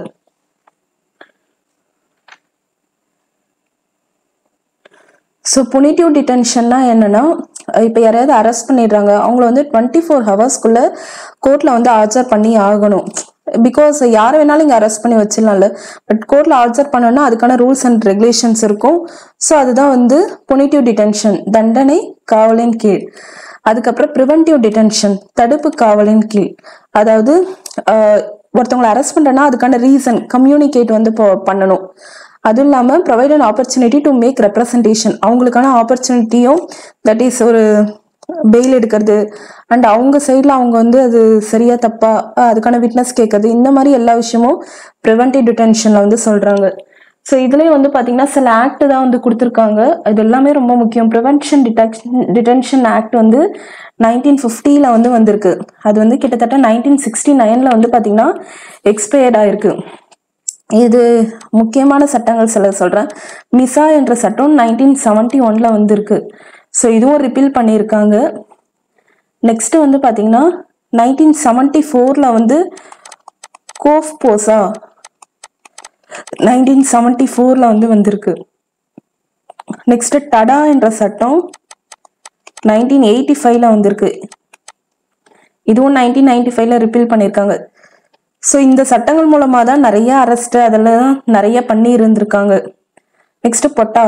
ஸோ புனிட்டிவ் டிடென்ஷன்னா என்னன்னா இப்போ யாரையாவது அரெஸ்ட் பண்ணிடுறாங்க அவங்கள வந்து டுவெண்ட்டி ஃபோர் ஹவர்ஸ்க்குள்ள கோர்ட்டில் வந்து ஆஜர் பண்ணி ஆகணும் பிகாஸ் யாரை வேணாலும் இங்கே அரெஸ்ட் பண்ணி வச்சிடலாம்ல பட் கோர்ட்டில் ஆஜர் பண்ணோம்னா அதுக்கான ரூல்ஸ் அண்ட் ரெகுலேஷன்ஸ் இருக்கும் ஸோ அதுதான் வந்து புனிட்டிவ் டிடென்ஷன் தண்டனை காவலின் கீழ் அதுக்கப்புறம் ப்ரிவென்டிவ் டிடென்ஷன் தடுப்பு காவலின் கீழ் அதாவது ஆஹ், ஒருத்தவங்களை அரெஸ்ட் பண்ணுறேன்னா அதுக்கான ரீசன் கம்யூனிகேட் வந்து இப்போ பண்ணணும் அதுவும் இல்லாமல் provide an opportunity to make representation அவங்களுக்கான ஆப்பர்ச்சுனிட்டியும் தட் இஸ் ஒரு பெயில் எடுக்கிறது அண்ட் அவங்க சைடில் அவங்க வந்து அது சரியா தப்பா அஹ் அதுக்கான விட்னஸ் கேட்கறது இந்த மாதிரி எல்லா விஷயமும் ப்ரிவென்டிவ் டிடென்ஷனில் வந்து சொல்கிறாங்க ஸோ இதுலேயும் வந்து பார்த்தீங்கன்னா சில ஆக்ட் தான் வந்து கொடுத்துருக்காங்க இது எல்லாமே ரொம்ப முக்கியம் ப்ரிவென்ஷன் டிடெக்ஷன் டிடென்ஷன் ஆக்ட் வந்து நைன்டீன் ஃபிஃப்டியில் வந்து வந்திருக்கு அது வந்து கிட்டத்தட்ட நைன்டீன் சிக்ஸ்டி நைனில் வந்து பார்த்தீங்கன்னா எக்ஸ்பயர்ட் ஆயிருக்கு இது முக்கியமான சட்டங்கள் சில சொல்றேன் மிசா என்ற சட்டம் நைன்டீன் செவன்டி ஒன்ல வந்திருக்கு ஸோ இதுவும் ரிப்பீல் பண்ணியிருக்காங்க நெக்ஸ்ட் வந்து பாத்தீங்கன்னா நைன்டீன் செவன்டி ஃபோர்ல வந்து கோஃப் போசா நைன்டீன் செவன்டி ஃபோர்ல வந்து வந்திருக்கு நெக்ஸ்ட் டடா என்ற சட்டம் நைன்டீன் எயிட்டி ஃபைவ்ல வந்திருக்கு இதுவும் நைன்டீன் நைன்டி ஃபைவ்ல ரிப்பீல் பண்ணியிருக்காங்க ஸோ இந்த சட்டங்கள் மூலமாக தான் நிறைய அரெஸ்ட் அதெல்லாம் நிறைய பண்ணி இருந்திருக்காங்க next POTA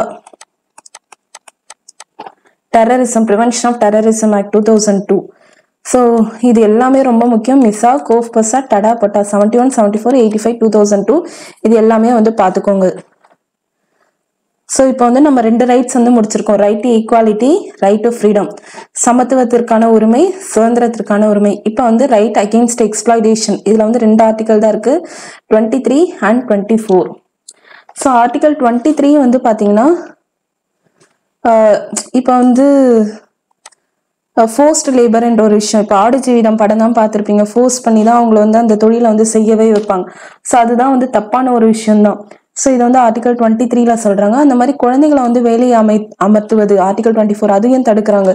terrorism prevention of terrorism act two thousand two so இது எல்லாமே ரொம்ப முக்கியம் MISA COFEPOSA TADA POTA seventy one seventy four eighty five two thousand two இது எல்லாமே வந்து பார்த்துக்கோங்க ஸோ இப்போ வந்து நம்ம ரெண்டு ரைட்ஸ் வந்து முடிச்சிருக்கோம் right to equality right to freedom சமத்துவத்திற்கான உரிமை சுதந்திரத்திற்கான உரிமை இப்போ வந்து ரைட் அகெயின்ஸ்ட் எக்ஸ்ப்ளாய்டேஷன் இதில் வந்து ரெண்டு ஆர்டிகல் தான் இருக்கு twenty three and twenty four so article twenty three வந்து பார்த்தீங்கன்னா இப்போ வந்து ஃபோர்ஸ்ட் லேபர் என்ற ஒரு விஷயம் இப்போ ஆடு ஜீவிதம் படம் தான் பார்த்துருப்பீங்க ஃபோர்ஸ் பண்ணி தான் அவங்கள வந்து அந்த தொழிலை வந்து செய்யவே வைப்பாங்க ஸோ அதுதான் வந்து தப்பான ஒரு விஷயம்தான் ஸோ இது வந்து ஆர்டிகல் டுவெண்ட்டி த்ரீல சொல்றாங்க அந்த மாதிரி குழந்தைகளை வந்து வேலையை அமை அமர்த்துவது ஆர்டிகல் டுவெண்ட்டி ஃபோர் அதையும் தடுக்கிறாங்க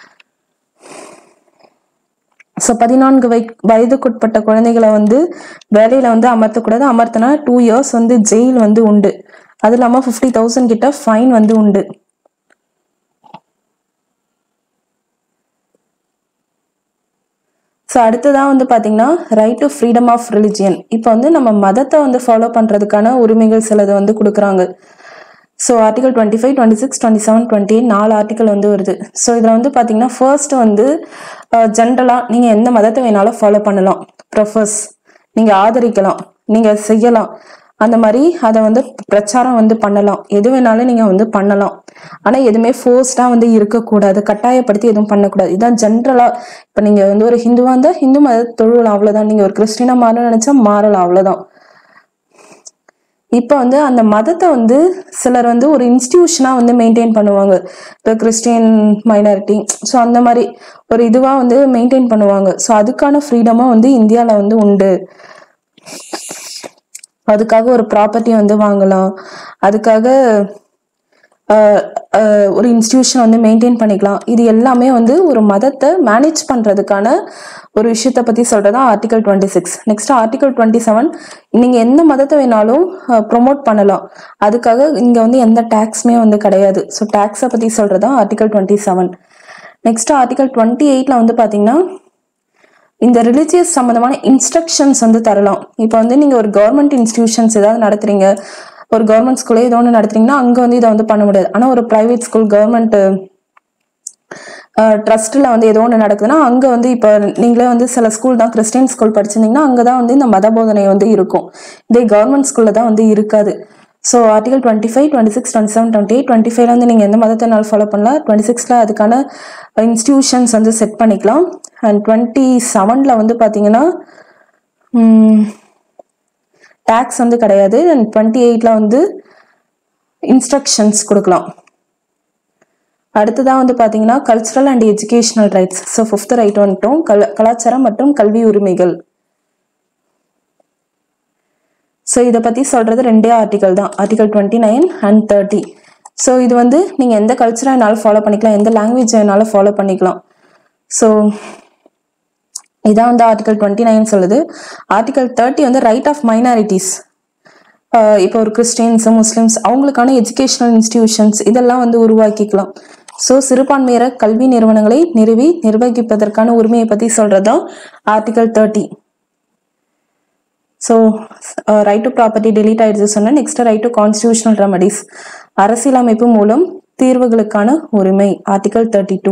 ஸோ பதினான்கு வய வயதுக்குட்பட்ட குழந்தைகளை வந்து வேலையில வந்து அமர்த்தக்கூடாது அமர்த்தினா டூ இயர்ஸ் வந்து ஜெயில் வந்து உண்டு அது இல்லாமல் ஃபிஃப்டி தௌசண்ட் கிட்ட ஃபைன் வந்து உண்டு ஸோ அடுத்ததான் வந்து பார்த்தீங்கன்னா right to freedom of religion இப்போ வந்து நம்ம மதத்தை வந்து ஃபாலோ பண்ணுறதுக்கான உரிமைகள் சிலது வந்து கொடுக்குறாங்க so article twenty five twenty six twenty seven twenty eight நாலு ஆர்டிகல் வந்து வருது ஸோ இதில் வந்து பார்த்தீங்கன்னா ஃபர்ஸ்ட் வந்து ஜென்ரலாக நீங்கள் எந்த மதத்தை வேணாலும் ஃபாலோ பண்ணலாம் ப்ரொஃபஸ் நீங்கள் ஆதரிக்கலாம் நீங்கள் செய்யலாம் அந்த மாதிரி அதை வந்து பிரச்சாரம் வந்து பண்ணலாம் எது வேணாலும் நீங்கள் வந்து பண்ணலாம் ஆனால் எதுவுமே ஃபோர்ஸ்டாக வந்து இருக்கக்கூடாது கட்டாயப்படுத்தி எதுவும் பண்ணக்கூடாது இதான் ஜென்ரலாக இப்போ நீங்கள் வந்து ஒரு ஹிந்துவாக இருந்தால் ஹிந்து மத தொழுவலாம் அவ்வளோதான் நீங்கள் ஒரு கிறிஸ்டினாக மாறணும்னு நினச்சா மாறலாம் அவ்வளோதான் இப்போ வந்து அந்த மதத்தை வந்து சிலர் வந்து ஒரு இன்ஸ்டிடியூஷனாக வந்து மெயின்டைன் பண்ணுவாங்க இப்போ கிறிஸ்டியன் மைனாரிட்டி ஸோ அந்த மாதிரி ஒரு இதுவாக வந்து மெயின்டைன் பண்ணுவாங்க ஸோ அதுக்கான ஃப்ரீடமாக வந்து இந்தியாவில் வந்து உண்டு அதுக்காக ஒரு ப்ராப்பர்ட்டி வந்து வாங்கலாம் அதுக்காக ஆஹ், ஆஹ், ஒரு இன்ஸ்டிடியூஷன் வந்து மெயின்டைன் பண்ணிக்கலாம் இது எல்லாமே வந்து ஒரு மதத்தை மேனேஜ் பண்றதுக்கான ஒரு விஷயத்தை பத்தி சொல்றதா article twenty six next article twenty seven நீங்க எந்த மதத்தை வேணாலும் ப்ரொமோட் பண்ணலாம் அதுக்காக இங்க வந்து எந்த டேக்ஸுமே வந்து கிடையாது ஸோ டேக்ஸை பத்தி சொல்றதா article twenty seven next article twenty எயிட்ல வந்து பாத்தீங்கன்னா இந்த ரிலிஜியஸ் சம்மந்தமான இன்ஸ்ட்ரக்ஷன்ஸ் வந்து தரலாம் இப்போ வந்து நீங்க ஒரு கவர்மெண்ட் இன்ஸ்டிடியூஷன்ஸ் ஏதாவது நடத்துறீங்க ஒரு கவர்மெண்ட் ஸ்கூலே ஏதோ ஒன்று நடத்துறீங்கன்னா அங்க வந்து இதை வந்து பண்ண முடியாது ஆனா ஒரு பிரைவேட் ஸ்கூல் கவர்மெண்ட் ட்ரஸ்ட்டில் வந்து ஏதோ ஒன்று நடக்குதுன்னா அங்கே வந்து இப்போ நீங்களே வந்து சில ஸ்கூல் தான் கிறிஸ்டியன் ஸ்கூல் படிச்சிருந்தீங்கன்னா அங்கே தான் வந்து இந்த மத போதனை வந்து இருக்கும் இதே கவர்மெண்ட் ஸ்கூலில் தான் வந்து இருக்காது so article twenty five twenty six twenty seven twenty eight twenty ஃபைவ்ல வந்து நீங்கள் எந்த மதத்தினாலும் ஃபாலோ பண்ணலாம் டுவெண்ட்டி சிக்ஸில் அதுக்கான இன்ஸ்டிடியூஷன்ஸ் வந்து செட் பண்ணிக்கலாம் அண்ட் டுவெண்ட்டி செவனில் வந்து பார்த்தீங்கன்னா டேக்ஸ் வந்து கிடையாது அண்ட் டுவெண்ட்டி எயிட்ல வந்து இன்ஸ்ட்ரக்ஷன்ஸ் கொடுக்கலாம் அடுத்ததான் வந்து பார்த்தீங்கன்னா cultural and educational rights so fifth right வந்துட்டோம் கல கலாச்சாரம் மற்றும் கல்வி உரிமைகள் ஸோ இதை பற்றி சொல்கிறது ரெண்டே ஆர்டிகல் தான் article twenty nine and thirty so இது வந்து நீங்கள் எந்த கல்ச்சரை வேணாலும் ஃபாலோ பண்ணிக்கலாம் எந்த லாங்குவேஜ் வேணாலும் ஃபாலோ பண்ணிக்கலாம் ஸோ இதான் வந்து ஆர்டிகல் டுவெண்ட்டி நைன் சொல்லுது ஆர்டிகல் தேர்ட்டி வந்து ரைட் ஆஃப் மைனாரிட்டிஸ் இப்போ ஒரு கிறிஸ்டியன்ஸ் முஸ்லிம்ஸ் அவங்களுக்கான எஜுகேஷனல் இன்ஸ்டிடியூஷன்ஸ் இதெல்லாம் வந்து உருவாக்கிக்கலாம் ஸோ சிறுபான்மையர கல்வி நிறுவனங்களை நிறுவி நிர்வகிப்பதற்கான உரிமையை பற்றி சொல்றதுதான் article thirty so right to property delete ஆயிடுச்சு சொன்னா next right to constitutional remedies அரசியலமைப்பு மூலம் தீர்வுகளுக்கான உரிமை article thirty two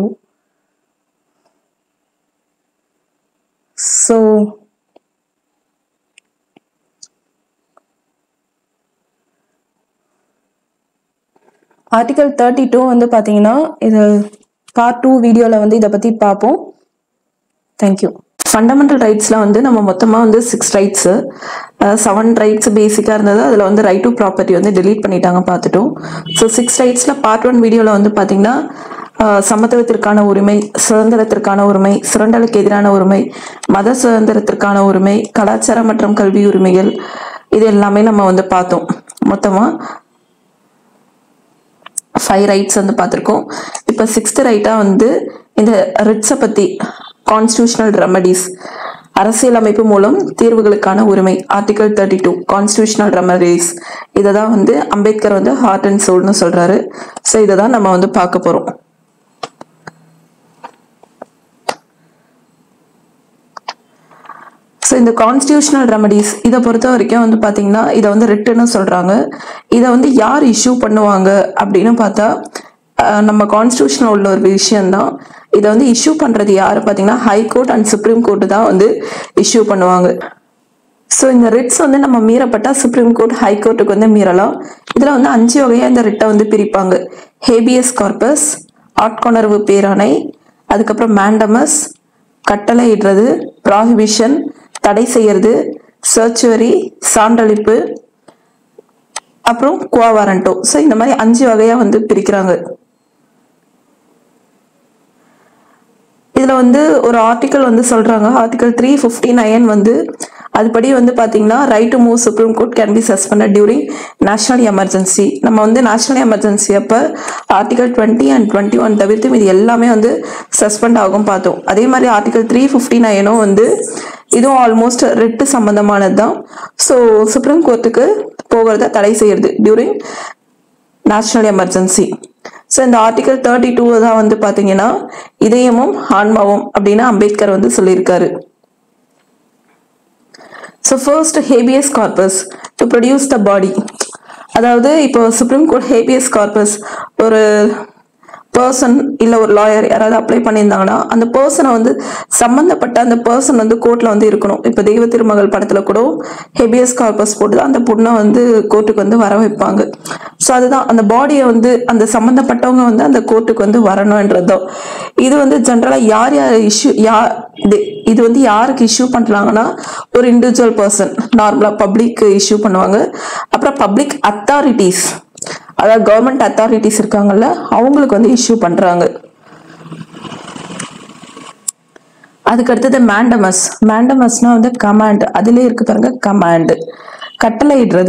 so article thirty two வந்து பார்த்தீங்கன்னா இது பார்ட் டூ வீடியோவில் வந்து இதை பற்றி பார்ப்போம் தேங்க்யூ ஃபண்டமெண்டல் ரைட்ஸில் வந்து நம்ம மொத்தமாக வந்து சிக்ஸ் ரைட்ஸு செவன் ரைட்ஸ் பேசிக்காக இருந்தது அதில் வந்து ரைட் டு ப்ராப்பர்ட்டி வந்து delete பண்ணிட்டாங்க பார்த்துட்டோம் ஸோ சிக்ஸ் ரைட்ஸில் பார்ட் ஒன் வீடியோவில் வந்து பார்த்தீங்கன்னா அஹ், சமத்துவத்திற்கான உரிமை சுதந்திரத்திற்கான உரிமை சுரண்டலுக்கு எதிரான உரிமை மத சுதந்திரத்திற்கான உரிமை கலாச்சார மற்றும் கல்வி உரிமைகள் இது எல்லாமே நம்ம வந்து பார்த்தோம் மொத்தமாக ஃபைவ் ரைட்ஸ் வந்து பார்த்துருக்கோம் இப்போ சிக்ஸ்த் ரைட்டாக வந்து இந்த ரிட்ஸை பற்றி கான்ஸ்டியூஷனல் ரெமடிஸ் அரசியலமைப்பு மூலம் தீர்வுகளுக்கான உரிமை article thirty two constitutional remedies இதை தான் வந்து அம்பேத்கர் வந்து ஹார்ட் அண்ட் சோல்னு சொல்கிறாரு ஸோ இதை தான் நம்ம வந்து பார்க்க போகிறோம் ஸோ இந்த கான்ஸ்டியூஷனல் ரெமடிஸ் இதை பொறுத்த வரைக்கும் வந்து பார்த்தீங்கன்னா இதை வந்து ரிட்டுன்னு சொல்கிறாங்க இதை வந்து யார் இஷ்யூ பண்ணுவாங்க அப்படின்னு பார்த்தா அஹ், நம்ம கான்ஸ்டியூஷனில் உள்ள ஒரு விஷயம்தான் இதை வந்து இஷ்யூ பண்ணுறது யார் பார்த்தீங்கன்னா high court and supreme court தான் வந்து இஷ்யூ பண்ணுவாங்க ஸோ இந்த ரிட்ஸ் வந்து நம்ம மீறப்பட்டா சுப்ரீம் கோர்ட் ஹை கோர்ட்டுக்கு வந்து மீறலாம் இதில் வந்து அஞ்சு வகையாக இந்த ரிட்டை வந்து பிரிப்பாங்க ஹேபியஸ் கார்பஸ் ஆட்கொணர்வு பேராணை அதுக்கப்புறம் மேண்டமஸ் கட்டளையிடுறது ப்ராஹிபிஷன் தடை செய்யறது சர்ச்சுவரி சான்றளிப்பு அப்புறம் குவா வாரண்டோ ஸோ இந்த மாதிரி அஞ்சு வகையாக வந்து பிரிக்கிறாங்க இதுல வந்து ஒரு ஆர்டிக்கல் வந்து சொல்றாங்க ஆர்டிகல் த்ரீ ஃபிஃப்டி நைன் வந்து அதுபடி வந்து பாத்தீங்கன்னா right to move supreme court can be suspended during national emergency நம்ம வந்து நேஷனல் எமர்ஜென்சி அப்ப article twenty and twenty one தவிர்த்து இது எல்லாமே வந்து சஸ்பெண்ட் ஆகும் பார்த்தோம் அதே மாதிரி ஆர்டிகல் த்ரீ ஃபிஃப்டி நைனும் வந்து இதுவும் ஆல்மோஸ்ட் ரெட்டு சம்பந்தமானது தான் ஸோ சுப்ரீம் கோர்ட்டுக்கு போகிறத தடை செய்யறது டியூரிங் நேஷனல் எமர்ஜென்சி ஸோ இந்த ஆர்டிகல் தேர்ட்டி டூ தான் வந்து பார்த்தீங்கன்னா இதயமும் ஆன்மாவும் அப்படின்னு அம்பேத்கர் வந்து சொல்லியிருக்காரு so first habeas corpus to produce the body அதாவது இப்போ சுப்ரீம் கோர்ட் ஹேபியஸ் கார்பஸ் ஒரு பர்சன் இல்லை ஒரு லாயர் யாராவது அப்ளை பண்ணியிருந்தாங்கன்னா அந்த பர்சனை வந்து சம்மந்தப்பட்ட அந்த பர்சன் வந்து கோர்ட்டில் வந்து இருக்கணும் இப்போ தெய்வ திருமகள் படத்தில் கூட ஹெபியஸ் கார்பஸ் போட்டு தான் அந்த பொண்ணை வந்து கோர்ட்டுக்கு வந்து வர வைப்பாங்க ஸோ அதுதான் அந்த பாடியை வந்து அந்த சம்மந்தப்பட்டவங்க வந்து அந்த கோர்ட்டுக்கு வந்து வரணுன்றதும் இது வந்து ஜென்ரலாக யார் யார் இஷ்யூ யார் இது இது வந்து யாருக்கு இஷ்யூ பண்ணுறாங்கன்னா ஒரு இண்டிவிஜுவல் பர்சன் நார்மலாக பப்ளிக் இஷ்யூ பண்ணுவாங்க அப்புறம் பப்ளிக் அத்தாரிட்டிஸ் அதாவது கவர்மெண்ட் அத்தாரிட்டிஸ் இருக்காங்கல்ல அவங்களுக்கு வந்து இஷ்யூ பண்றாங்க அதுக்கு அடுத்தது மேண்டமஸ் மேண்டமஸ்னா வந்து கமாண்ட் அதுல இருக்கு பாருங்க கமாண்ட் கட்டளையிடுறது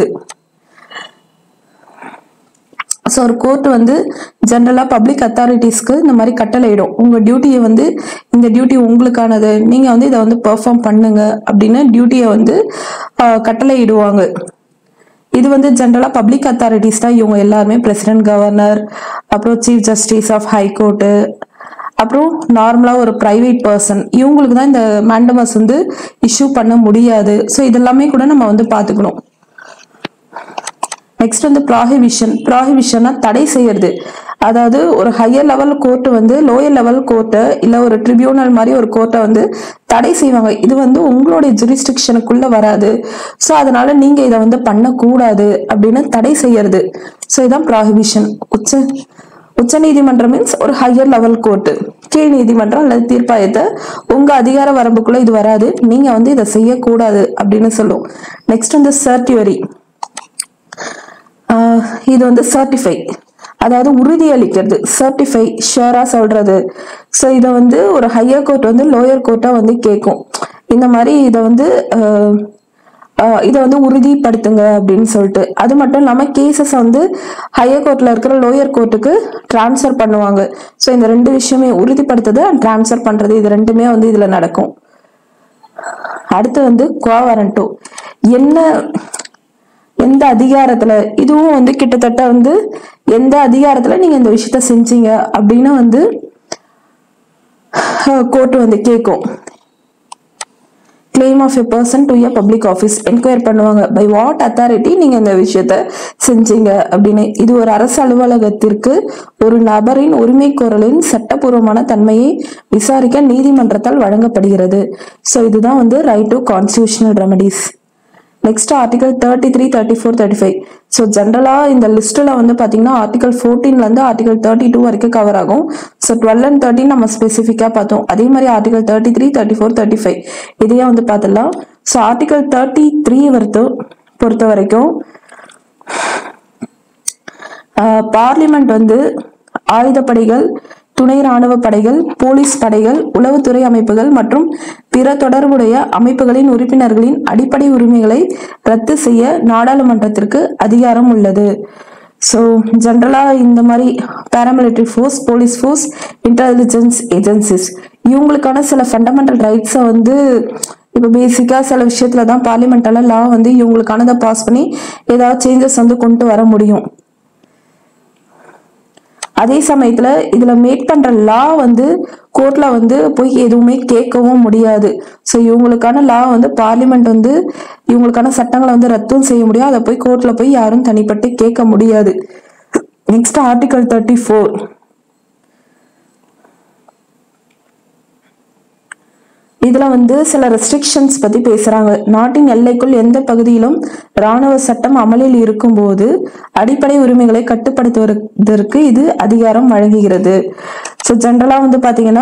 ஸோ ஒரு கோர்ட் வந்து ஜென்ரலாக பப்ளிக் அத்தாரிட்டிஸ்க்கு இந்த மாதிரி கட்டளையிடும் உங்கள் டியூட்டியை வந்து இந்த டியூட்டி உங்களுக்கானது நீங்கள் வந்து இதை வந்து பெர்ஃபார்ம் பண்ணுங்க அப்படின்னு டியூட்டியை வந்து ஆஹ், கட்டளையிடுவாங்க இது வந்து ஜென்ரலாக பப்ளிக் அத்தாரிட்டிஸ் தான் இவங்க எல்லாருமே பிரசிடென்ட் கவர்னர் அப்புறம் chief justice of high court அப்புறம் நார்மலாக ஒரு ப்ரைவேட் பர்சன் இவங்களுக்கு தான் இந்த மேண்டமஸ் வந்து இஷ்யூ பண்ண முடியாது ஸோ இதெல்லாமே கூட நம்ம வந்து பார்த்துக்கணும் நெக்ஸ்ட் வந்து ப்ராஹிபிஷன் ப்ராஹிபிஷன்னா தடை செய்யறது அதாவது ஒரு ஹையர் லெவல் கோர்ட் வந்து லோயர் லெவல் கோர்ட்டை இல்லை ஒரு ட்ரிபியூனல் மாதிரி ஒரு கோர்ட்டை வந்து தடை செய்வாங்க இது வந்து உங்களுடைய ஜுரிஸ்டிக்ஷனுக்குள்ள வராது ஸோ அதனால நீங்க இதை வந்து பண்ணக்கூடாது அப்படின்னு தடை செய்யறது ஸோ இதான் ப்ராஹிபிஷன் உச்ச உச்ச நீதிமன்றம் மீன்ஸ் ஒரு ஹையர் லெவல் கோர்ட்டு கீழ் நீதிமன்றம் அல்லது தீர்ப்பாயத்தை உங்க அதிகார வரம்புக்குள்ள இது வராது நீங்க வந்து இதை செய்யக்கூடாது அப்படின்னு சொல்லும் நெக்ஸ்ட் வந்து சர்டிவரி இது வந்து சர்டிஃபை அதாவது உறுதி அளிக்கிறது சர்டிஃபை ஷியரா சொல்றது ஸோ இதை வந்து ஒரு ஹையர் கோர்ட் வந்து லோயர் கோர்ட்டா வந்து கேட்கும் இந்த மாதிரி இதை வந்து ஆஹ், ஆஹ், இதை வந்து உறுதிப்படுத்துங்க அப்படின்னு சொல்லிட்டு அது மட்டும் இல்லாமல் கேசஸ் வந்து ஹையர் கோர்ட்ல இருக்கிற லோயர் கோர்ட்டுக்கு ட்ரான்ஸ்ஃபர் பண்ணுவாங்க ஸோ இந்த ரெண்டு விஷயமே உறுதிப்படுத்துறது அண்ட் ட்ரான்ஸ்ஃபர் பண்றது இது ரெண்டுமே வந்து இதுல நடக்கும் அடுத்து வந்து கோவாரண்டோ என்ன எந்த அதிகாரத்துல இதுவும் வந்து கிட்டத்தட்ட வந்து எந்த அதிகாரத்துல நீங்க இந்த விஷயத்த செஞ்சீங்க அப்படின்னு வந்து கோர்ட் வந்து கேட்கும் claim of a person to a public office enquire பண்ணுவாங்க பை வாட் அத்தாரிட்டி நீங்க இந்த விஷயத்த செஞ்சீங்க அப்படின்னு இது ஒரு அரசு அலுவலகத்திற்கு ஒரு நபரின் உரிமை கோரலின் சட்டபூர்வமான தன்மையை விசாரிக்க நீதிமன்றத்தால் வழங்கப்படுகிறது ஸோ இதுதான் வந்து right to constitutional remedies next article thirty three thirty four thirty five so ஜென்ரலாக இந்த லிஸ்ட்டில் வந்து பார்த்தீங்கன்னா ஆர்டிகல் ஃபோர்டீன்லேருந்து ஆர்டிகல் தேர்ட்டி டூ வரைக்கும் கவர் ஆகும் ஸோ டுவெல் அண்ட் தேர்ட்டின் நம்ம ஸ்பெசிஃபிக்காக பார்த்தோம் அதே மாதிரி article thirty three thirty four thirty five இதையே வந்து பார்த்துடலாம் ஸோ ஆர்டிகல் தேர்ட்டி த்ரீ வரைத்து பொறுத்த வரைக்கும் பார்லிமெண்ட் வந்து ஆயுதப்படைகள் துணை ராணுவ படைகள் போலீஸ் படைகள் உளவுத்துறை அமைப்புகள் மற்றும் பிற தொடர்புடைய அமைப்புகளின் உறுப்பினர்களின் அடிப்படை உரிமைகளை ரத்து செய்ய நாடாளுமன்றத்திற்கு அதிகாரம் உள்ளது ஸோ ஜென்ரலாக இந்த மாதிரி paramilitary force police force intelligence agencies இவங்களுக்கான சில ஃபண்டமெண்டல் ரைட்ஸை வந்து இப்போ பேசிக்காக சில விஷயத்துல தான் பார்லிமெண்டால லா வந்து இவங்களுக்கானதை பாஸ் பண்ணி ஏதாவது சேஞ்சஸ் வந்து கொண்டு வர முடியும் அதே சமயத்துல இதுல மேக் பண்ற லா வந்து கோர்ட்ல வந்து போய் எதுவுமே கேட்கவும் முடியாது ஸோ இவங்களுக்கான லா வந்து பார்லிமெண்ட் வந்து இவங்களுக்கான சட்டங்களை வந்து ரத்தும் செய்ய முடியும் அதை போய் கோர்ட்ல போய் யாரும் தனிப்பட்டு கேட்க முடியாது நெக்ஸ்ட் ஆர்டிகல் தேர்ட்டி ஃபோர் இதுல வந்து சில ரெஸ்ட்ரிக்ஷன்ஸ் பத்தி பேசுறாங்க நாட்டின் எல்லைக்குள் எந்த பகுதியிலும் ராணுவ சட்டம் அமலில் இருக்கும்போது அடிப்படை உரிமைகளை கட்டுப்படுத்துவதற்கு இது அதிகாரம் வழங்குகிறது ஸோ ஜென்ரலா வந்து பாத்தீங்கன்னா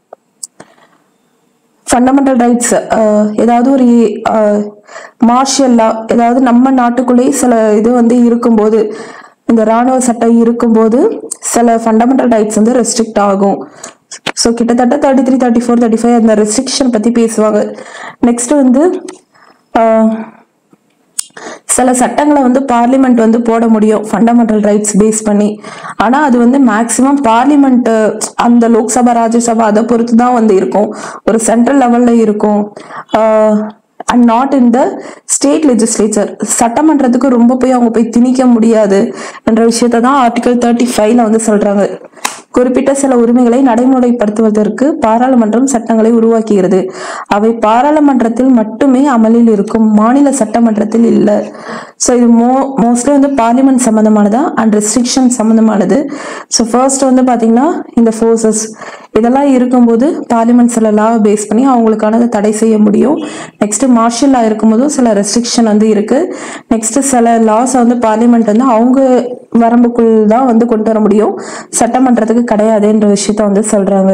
ஃபண்டமெண்டல் ரைட்ஸ் ஏதாவது ஒரு மார்ஷியல் லா ஏதாவது நம்ம நாட்டுக்குள்ளேயே சில இது வந்து இருக்கும்போது இந்த ராணுவ சட்டம் இருக்கும்போது சில ஃபண்டமெண்டல் ரைட்ஸ் வந்து ரெஸ்ட்ரிக்ட் ஆகும் ஸோ கிட்டத்தட்ட thirty three thirty four thirty five அந்த ரெஸ்ட்ரிக்ஷன் பற்றி பேசுவாங்க நெக்ஸ்ட் வந்து ஆஹ், சில சட்டங்களை வந்து பார்லிமெண்ட் வந்து போட முடியும் ஃபண்டமெண்டல் ரைட்ஸ் பேஸ் பண்ணி ஆனா அது வந்து மேக்சிமம் பார்லிமெண்ட் அந்த லோக்சபா ராஜ்யசபா அதை பொறுத்து தான் வந்து இருக்கும் ஒரு சென்ட்ரல் லெவல்ல இருக்கும் and not in the state legislature சட்டமன்றத்துக்கு ரொம்ப போய் அவங்க போய் திணிக்க முடியாது என்ற விஷயத்தை தான் ஆர்டிகல் தேர்ட்டி ஃபைவ்ல வந்து சொல்றாங்க குறிப்பிட்ட சில உரிமைகளை நடைமுறைப்படுத்துவதற்கு பாராளுமன்றம் சட்டங்களை உருவாக்குகிறது அவை பாராளுமன்றத்தில் மட்டுமே அமலில் இருக்கும் மாநில சட்டமன்றத்தில் இல்லை ஸோ இது மோ மோஸ்ட்லி வந்து பார்லிமெண்ட் சம்மந்தமானதா அண்ட் ரெஸ்ட்ரிக்ஷன் சம்மந்தமானது ஸோ ஃபர்ஸ்ட் வந்து பார்த்தீங்கன்னா இந்த ஃபோர்ஸஸ் இதெல்லாம் இருக்கும்போது பார்லிமெண்ட் சில லாவை பேஸ் பண்ணி அவங்களுக்கானதை தடை செய்ய முடியும் நெக்ஸ்ட் மார்ஷியல் லா இருக்கும்போதும் சில ரெஸ்ட்ரிக்ஷன் வந்து இருக்கு நெக்ஸ்ட் சில லாஸ் வந்து பார்லிமெண்ட் வந்து அவங்க வரம்புக்குள் தான் வந்து கொண்டு வர முடியும் சட்டமன்றத்துக்கு கிடையாதுன்ற விஷயத்த வந்து சொல்றாங்க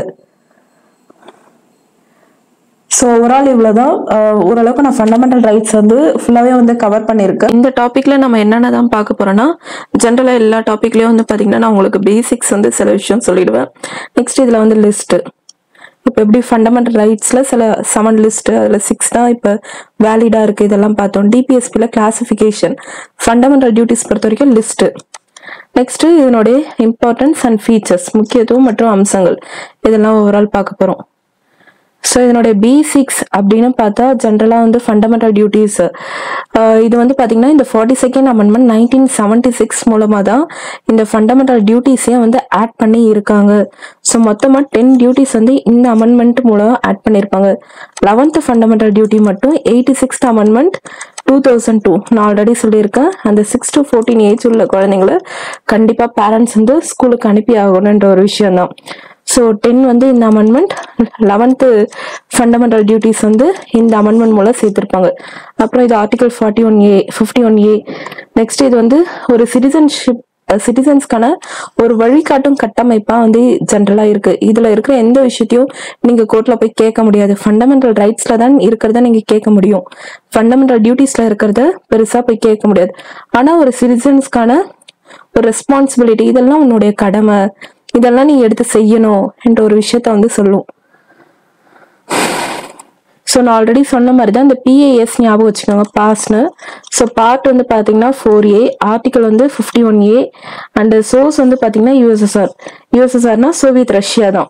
ஸோ ஓவரால் இவ்வளோதான் அஹ் ஓரளவுக்கு நான் ஃபண்டமெண்டல் ரைட்ஸ் வந்து ஃபுல்லாகவே வந்து கவர் பண்ணியிருக்கேன் இந்த டாபிக்ல நம்ம என்னென்ன தான் பார்க்க போறோம்னா ஜென்ரலா எல்லா டாபிக்லயும் வந்து பாத்தீங்கன்னா நான் உங்களுக்கு பேசிக்ஸ் வந்து சில விஷயம் சொல்லிடுவேன் நெக்ஸ்ட் இதுல வந்து லிஸ்ட் இப்போ எப்படி ஃபண்டமெண்டல் ரைட்ஸ்ல சில செவன் லிஸ்ட் அதுல சிக்ஸ் தான் இப்போ வேலிடா இருக்கு இதெல்லாம் பார்த்தோம் டிபிஎஸ்பியில் கிளாசிஃபிகேஷன் ஃபண்டமெண்டல் டியூட்டிஸ் பொறுத்த வரைக்கும் லிஸ்ட் நெக்ஸ்ட் இதனுடைய இம்பார்ட்டன்ஸ் அண்ட் ஃபீச்சர்ஸ் முக்கியத்துவம் மற்றும் அம்சங்கள் இதெல்லாம் ஓவரால் பார்க்க போறோம் ஸோ இதனுடைய பி சிக்ஸ் அப்படின்னு பார்த்தா ஜென்ரலாக வந்து ஃபண்டமெண்டல் டியூட்டிஸ் இது வந்து பார்த்தீங்கன்னா இந்த forty second amendment nineteen seventy six மூலமாக தான் இந்த ஃபண்டமெண்டல் டியூட்டிஸையும் வந்து ஆட் பண்ணி இருக்காங்க ஸோ மொத்தமாக டென் டியூட்டிஸ் வந்து இந்த அமெண்ட்மெண்ட் மூலம் ஆட் பண்ணியிருப்பாங்க லெவன்த் ஃபண்டமெண்டல் டியூட்டி மட்டும் eighty sixth amendment two thousand two நான் ஆல்ரெடி சொல்லியிருக்கேன் அந்த சிக்ஸ் டு ஃபோர்டீன் ஏஜ் உள்ள குழந்தைங்கள கண்டிப்பாக பேரண்ட்ஸ் வந்து ஸ்கூலுக்கு அனுப்பி ஆகணுன்ற ஒரு விஷயம் தான் ஸோ டென் வந்து இந்த அமெண்ட்மெண்ட் லெவன்த்து ஃபண்டமெண்டல் டியூட்டிஸ் வந்து இந்த அமெண்ட்மெண்ட் மூலம் சேர்த்துருப்பாங்க அப்புறம் இது article forty one A fifty one A next இது வந்து ஒரு சிட்டிசன்ஷிப் சிட்டிசன்ஸ்க்கான ஒரு வழிகாட்டும் கட்டமைப்பா வந்து ஜென்ரலா இருக்கு இதுல இருக்கிற எந்த விஷயத்தையும் நீங்க கோர்ட்ல போய் கேட்க முடியாது ஃபண்டமெண்டல் ரைட்ஸ்ல தான் இருக்கிறத நீங்க கேட்க முடியும் ஃபண்டமெண்டல் டியூட்டிஸ்ல இருக்கிறத பெருசா போய் கேட்க முடியாது ஆனா ஒரு சிட்டிசன்ஸ்க்கான ஒரு ரெஸ்பான்சிபிலிட்டி இதெல்லாம் உன்னுடைய கடமை இதெல்லாம் நீ எடுத்து செய்யணும் என்ற ஒரு விஷயத்த வந்து சொல்லும் ஸோ நான் ஆல்ரெடி சொன்ன மாதிரி தான் இந்த பிஏஎஸ் ஞாபகம் வச்சுக்கோங்க பாஸ்னு ஸோ பார்ட் வந்து பார்த்தீங்கன்னா ஃபோர் ஏ ஆர்டிக்கல் வந்து fifty one A and source வந்து பார்த்தீங்கன்னா யூஎஸ்எஸ்ஆர் யூஎஸ்எஸ்ஆர்னா சோவியத் ரஷ்யா தான்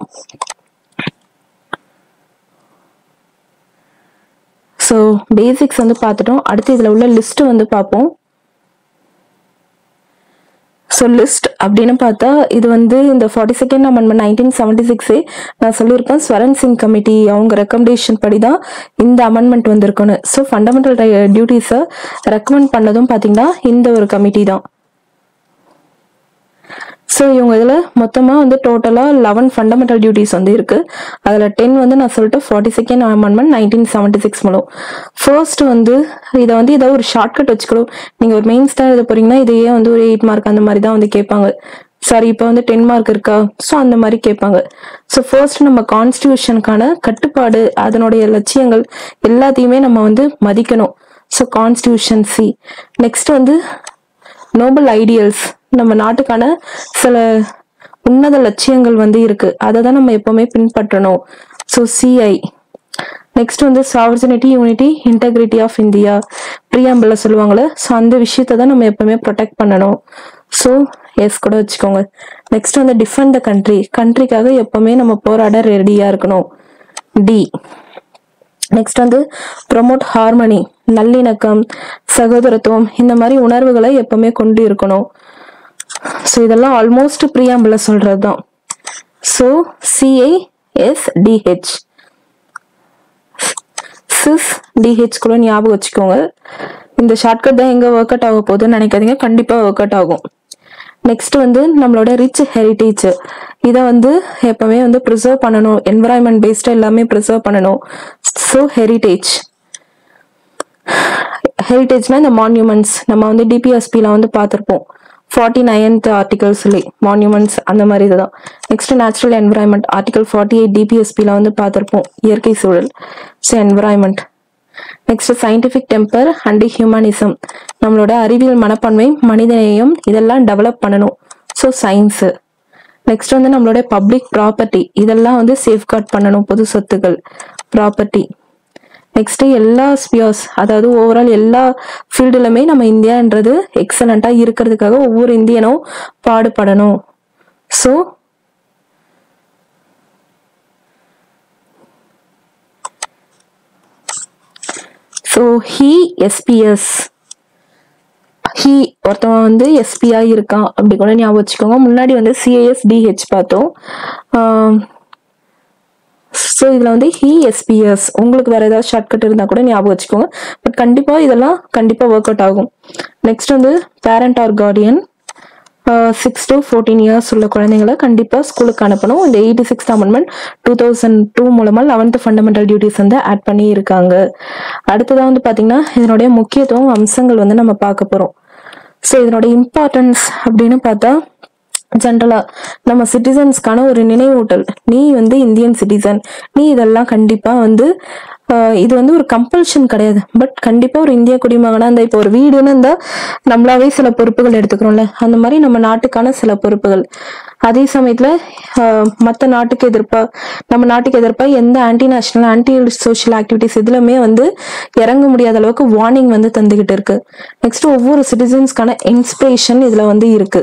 ஸோ பேசிக்ஸ் வந்து பார்த்துட்டோம் அடுத்து இதில் உள்ள லிஸ்ட் வந்து பார்ப்போம் ஸோ லிஸ்ட் அப்படின்னு பார்த்தா இது வந்து இந்த forty second amendment nineteen seventy சிக்ஸே நான் சொல்லியிருப்பேன் ஸ்வரன் சிங் கமிட்டி அவங்க ரெக்கமெண்டேஷன் படி தான் இந்த அமெண்ட்மெண்ட் வந்திருக்குன்னு ஸோ ஃபண்டமெண்டல் டியூட்டிஸை ரெக்கமெண்ட் பண்ணதும் பார்த்தீங்கன்னா இந்த ஒரு கமிட்டி தான் ஸோ இவங்க இதில் மொத்தமாக வந்து டோட்டலாக லெவன் ஃபண்டமெண்டல் டியூட்டிஸ் வந்து இருக்கு அதில் டென் வந்து நான் சொல்லிட்டு forty second amendment nineteen seventy six மூலம் ஃபர்ஸ்ட் வந்து இதை வந்து ஏதாவது ஒரு ஷார்ட்கட் வச்சுக்கணும் நீங்கள் ஒரு மெயின்ஸ் தான் எழுத போறீங்கன்னா இதையே வந்து ஒரு எயிட் மார்க் அந்த மாதிரி தான் வந்து கேட்பாங்க சாரி இப்போ வந்து டென் மார்க் இருக்கா ஸோ அந்த மாதிரி கேட்பாங்க ஸோ ஃபர்ஸ்ட் நம்ம கான்ஸ்டியூஷனுக்கான கட்டுப்பாடு அதனுடைய லட்சியங்கள் எல்லாத்தையுமே நம்ம வந்து மதிக்கணும் ஸோ கான்ஸ்டியூஷன் சி நெக்ஸ்ட் வந்து நோபல் ஐடியல்ஸ் நம்ம நாட்டுக்கான சில உன்னத லட்சியங்கள் வந்து இருக்கு அதை தான் நம்ம எப்பவுமே பின்பற்றணும் ஸோ சிஐ நெக்ஸ்ட் வந்து sovereignty unity integrity of India preamble சொல்லுவாங்கல்ல ஸோ அந்த விஷயத்தை தான் நம்ம எப்பவுமே ப்ரொடெக்ட் பண்ணணும் ஸோ எஸ் கூட வச்சுக்கோங்க நெக்ஸ்ட் வந்து டிஃபெண்ட் த கண்ட்ரி கண்ட்ரிக்காக எப்பவுமே நம்ம போராட ரெடியா இருக்கணும் டி நெக்ஸ்ட் வந்து ப்ரொமோட் ஹார்மனி நல்லிணக்கம் சகோதரத்துவம் இந்த மாதிரி உணர்வுகளை எப்பவுமே கொண்டு இருக்கணும் ஸோ இதெல்லாம் ஆல்மோஸ்ட் ப்ரியாம்பிள் சொல்றது தான் ஸோ சிஐ எஸ் டிஹெச் சிஸ் டிஹெச் கூட ஞாபகம் வச்சுக்கோங்க இந்த ஷார்ட்கட் தான் எங்க ஒர்க் அவுட் ஆக போகுதுன்னு நினைக்காதீங்க கண்டிப்பா ஒர்க் அவுட் ஆகும் நெக்ஸ்ட் வந்து நம்மளோட ரிச் ஹெரிட்டேஜ் இதை வந்து எப்பவுமே வந்து ப்ரிசர்வ் பண்ணணும் என்வரான்மெண்ட் பேஸ்டா எல்லாமே ப்ரிசர்வ் பண்ணணும் ஸோ ஹெரிட்டேஜ் ஹெரிட்டேஜ்னா இந்த மான்யூமெண்ட்ஸ் நம்ம வந்து டிபிஎஸ்பியில் வந்து பார்த்துருப்போம் ஃபார்ட்டி நைன்த் ஆர்டிகல் சொல்லி மான்யூமெண்ட்ஸ் அந்த மாதிரி இதுதான் next natural environment article forty eight டிபிஎஸ்பியில் வந்து பார்த்துருப்போம் இயற்கை சூழல் so environment next scientific temper and humanism நம்மளோட அறிவியல் மனப்பான்மை மனிதநேயம் இதெல்லாம் டெவலப் பண்ணணும் ஸோ சயின்ஸு நெக்ஸ்ட் வந்து நம்மளோட பப்ளிக் ப்ராப்பர்ட்டி இதெல்லாம் வந்து சேஃப்கார்ட் பண்ணணும் பொது சொத்துக்கள் ப்ராப்பர்ட்டி நெக்ஸ்ட் எல்லா ஸ்பியர்ஸ் அதாவது ஓவரால் எல்லா ஃபீல்டுலுமே நம்ம இந்தியான்றது எக்ஸலண்டா இருக்கிறதுக்காக ஒவ்வொரு இந்தியனும் பாடுபடணும் ஸோ ஸோ ஹி எஸ்பிஎஸ் ஹி ஒருத்தவன் வந்து எஸ்பியா இருக்கான் அப்படி கூட ஞாபகம் வச்சுக்கோங்க முன்னாடி வந்து சிஏஎஸ் டிஹெச் பார்த்தோம் ஸோ இதில் வந்து ஹி எஸ்பிஎஸ் உங்களுக்கு வேற ஏதாவது ஷார்ட்கட் இருந்தால் கூட ஞாபகம் வச்சுக்கோங்க பட் கண்டிப்பாக இதெல்லாம் கண்டிப்பாக ஒர்க் அவுட் ஆகும் நெக்ஸ்ட் வந்து parent or guardian six to fourteen years உள்ள குழந்தைங்களை கண்டிப்பாக ஸ்கூலுக்கு அனுப்பணும் இந்த eighty six amendment two thousand two மூலமாக லெவன்த் ஃபண்டமெண்டல் டியூட்டிஸ் வந்து ஆட் பண்ணி இருக்காங்க அடுத்ததாக வந்து பார்த்தீங்கன்னா இதனுடைய முக்கியத்துவம் அம்சங்கள் வந்து நம்ம பார்க்க போகிறோம் ஸோ இதனுடைய இம்பார்ட்டன்ஸ் அப்படின்னு பார்த்தா ஜென்ரலா நம்ம சிட்டிசன்ஸ்க்கான ஒரு நினைவூட்டல் நீ வந்து இந்தியன் சிட்டிசன் நீ இதெல்லாம் கண்டிப்பா வந்து ஆஹ், இது வந்து ஒரு கம்பல்ஷன் கிடையாது பட் கண்டிப்பா ஒரு இந்திய குடிமகனா இந்த இப்போ ஒரு வீடுன்னு இருந்தா நம்மளாவே சில பொறுப்புகள் எடுத்துக்கிறோம்ல அந்த மாதிரி நம்ம நாட்டுக்கான சில பொறுப்புகள் அதே சமயத்துல ஆஹ், மத்த நாட்டுக்கு எதிர்ப்பா நம்ம நாட்டுக்கு எதிர்ப்பா எந்த anti national anti social activities இதுலமே வந்து இறங்க முடியாத அளவுக்கு வார்னிங் வந்து தந்துகிட்டு இருக்கு நெக்ஸ்ட் ஒவ்வொரு சிட்டிசன்ஸ்க்கான இன்ஸ்பிரேஷன் இதுல வந்து இருக்கு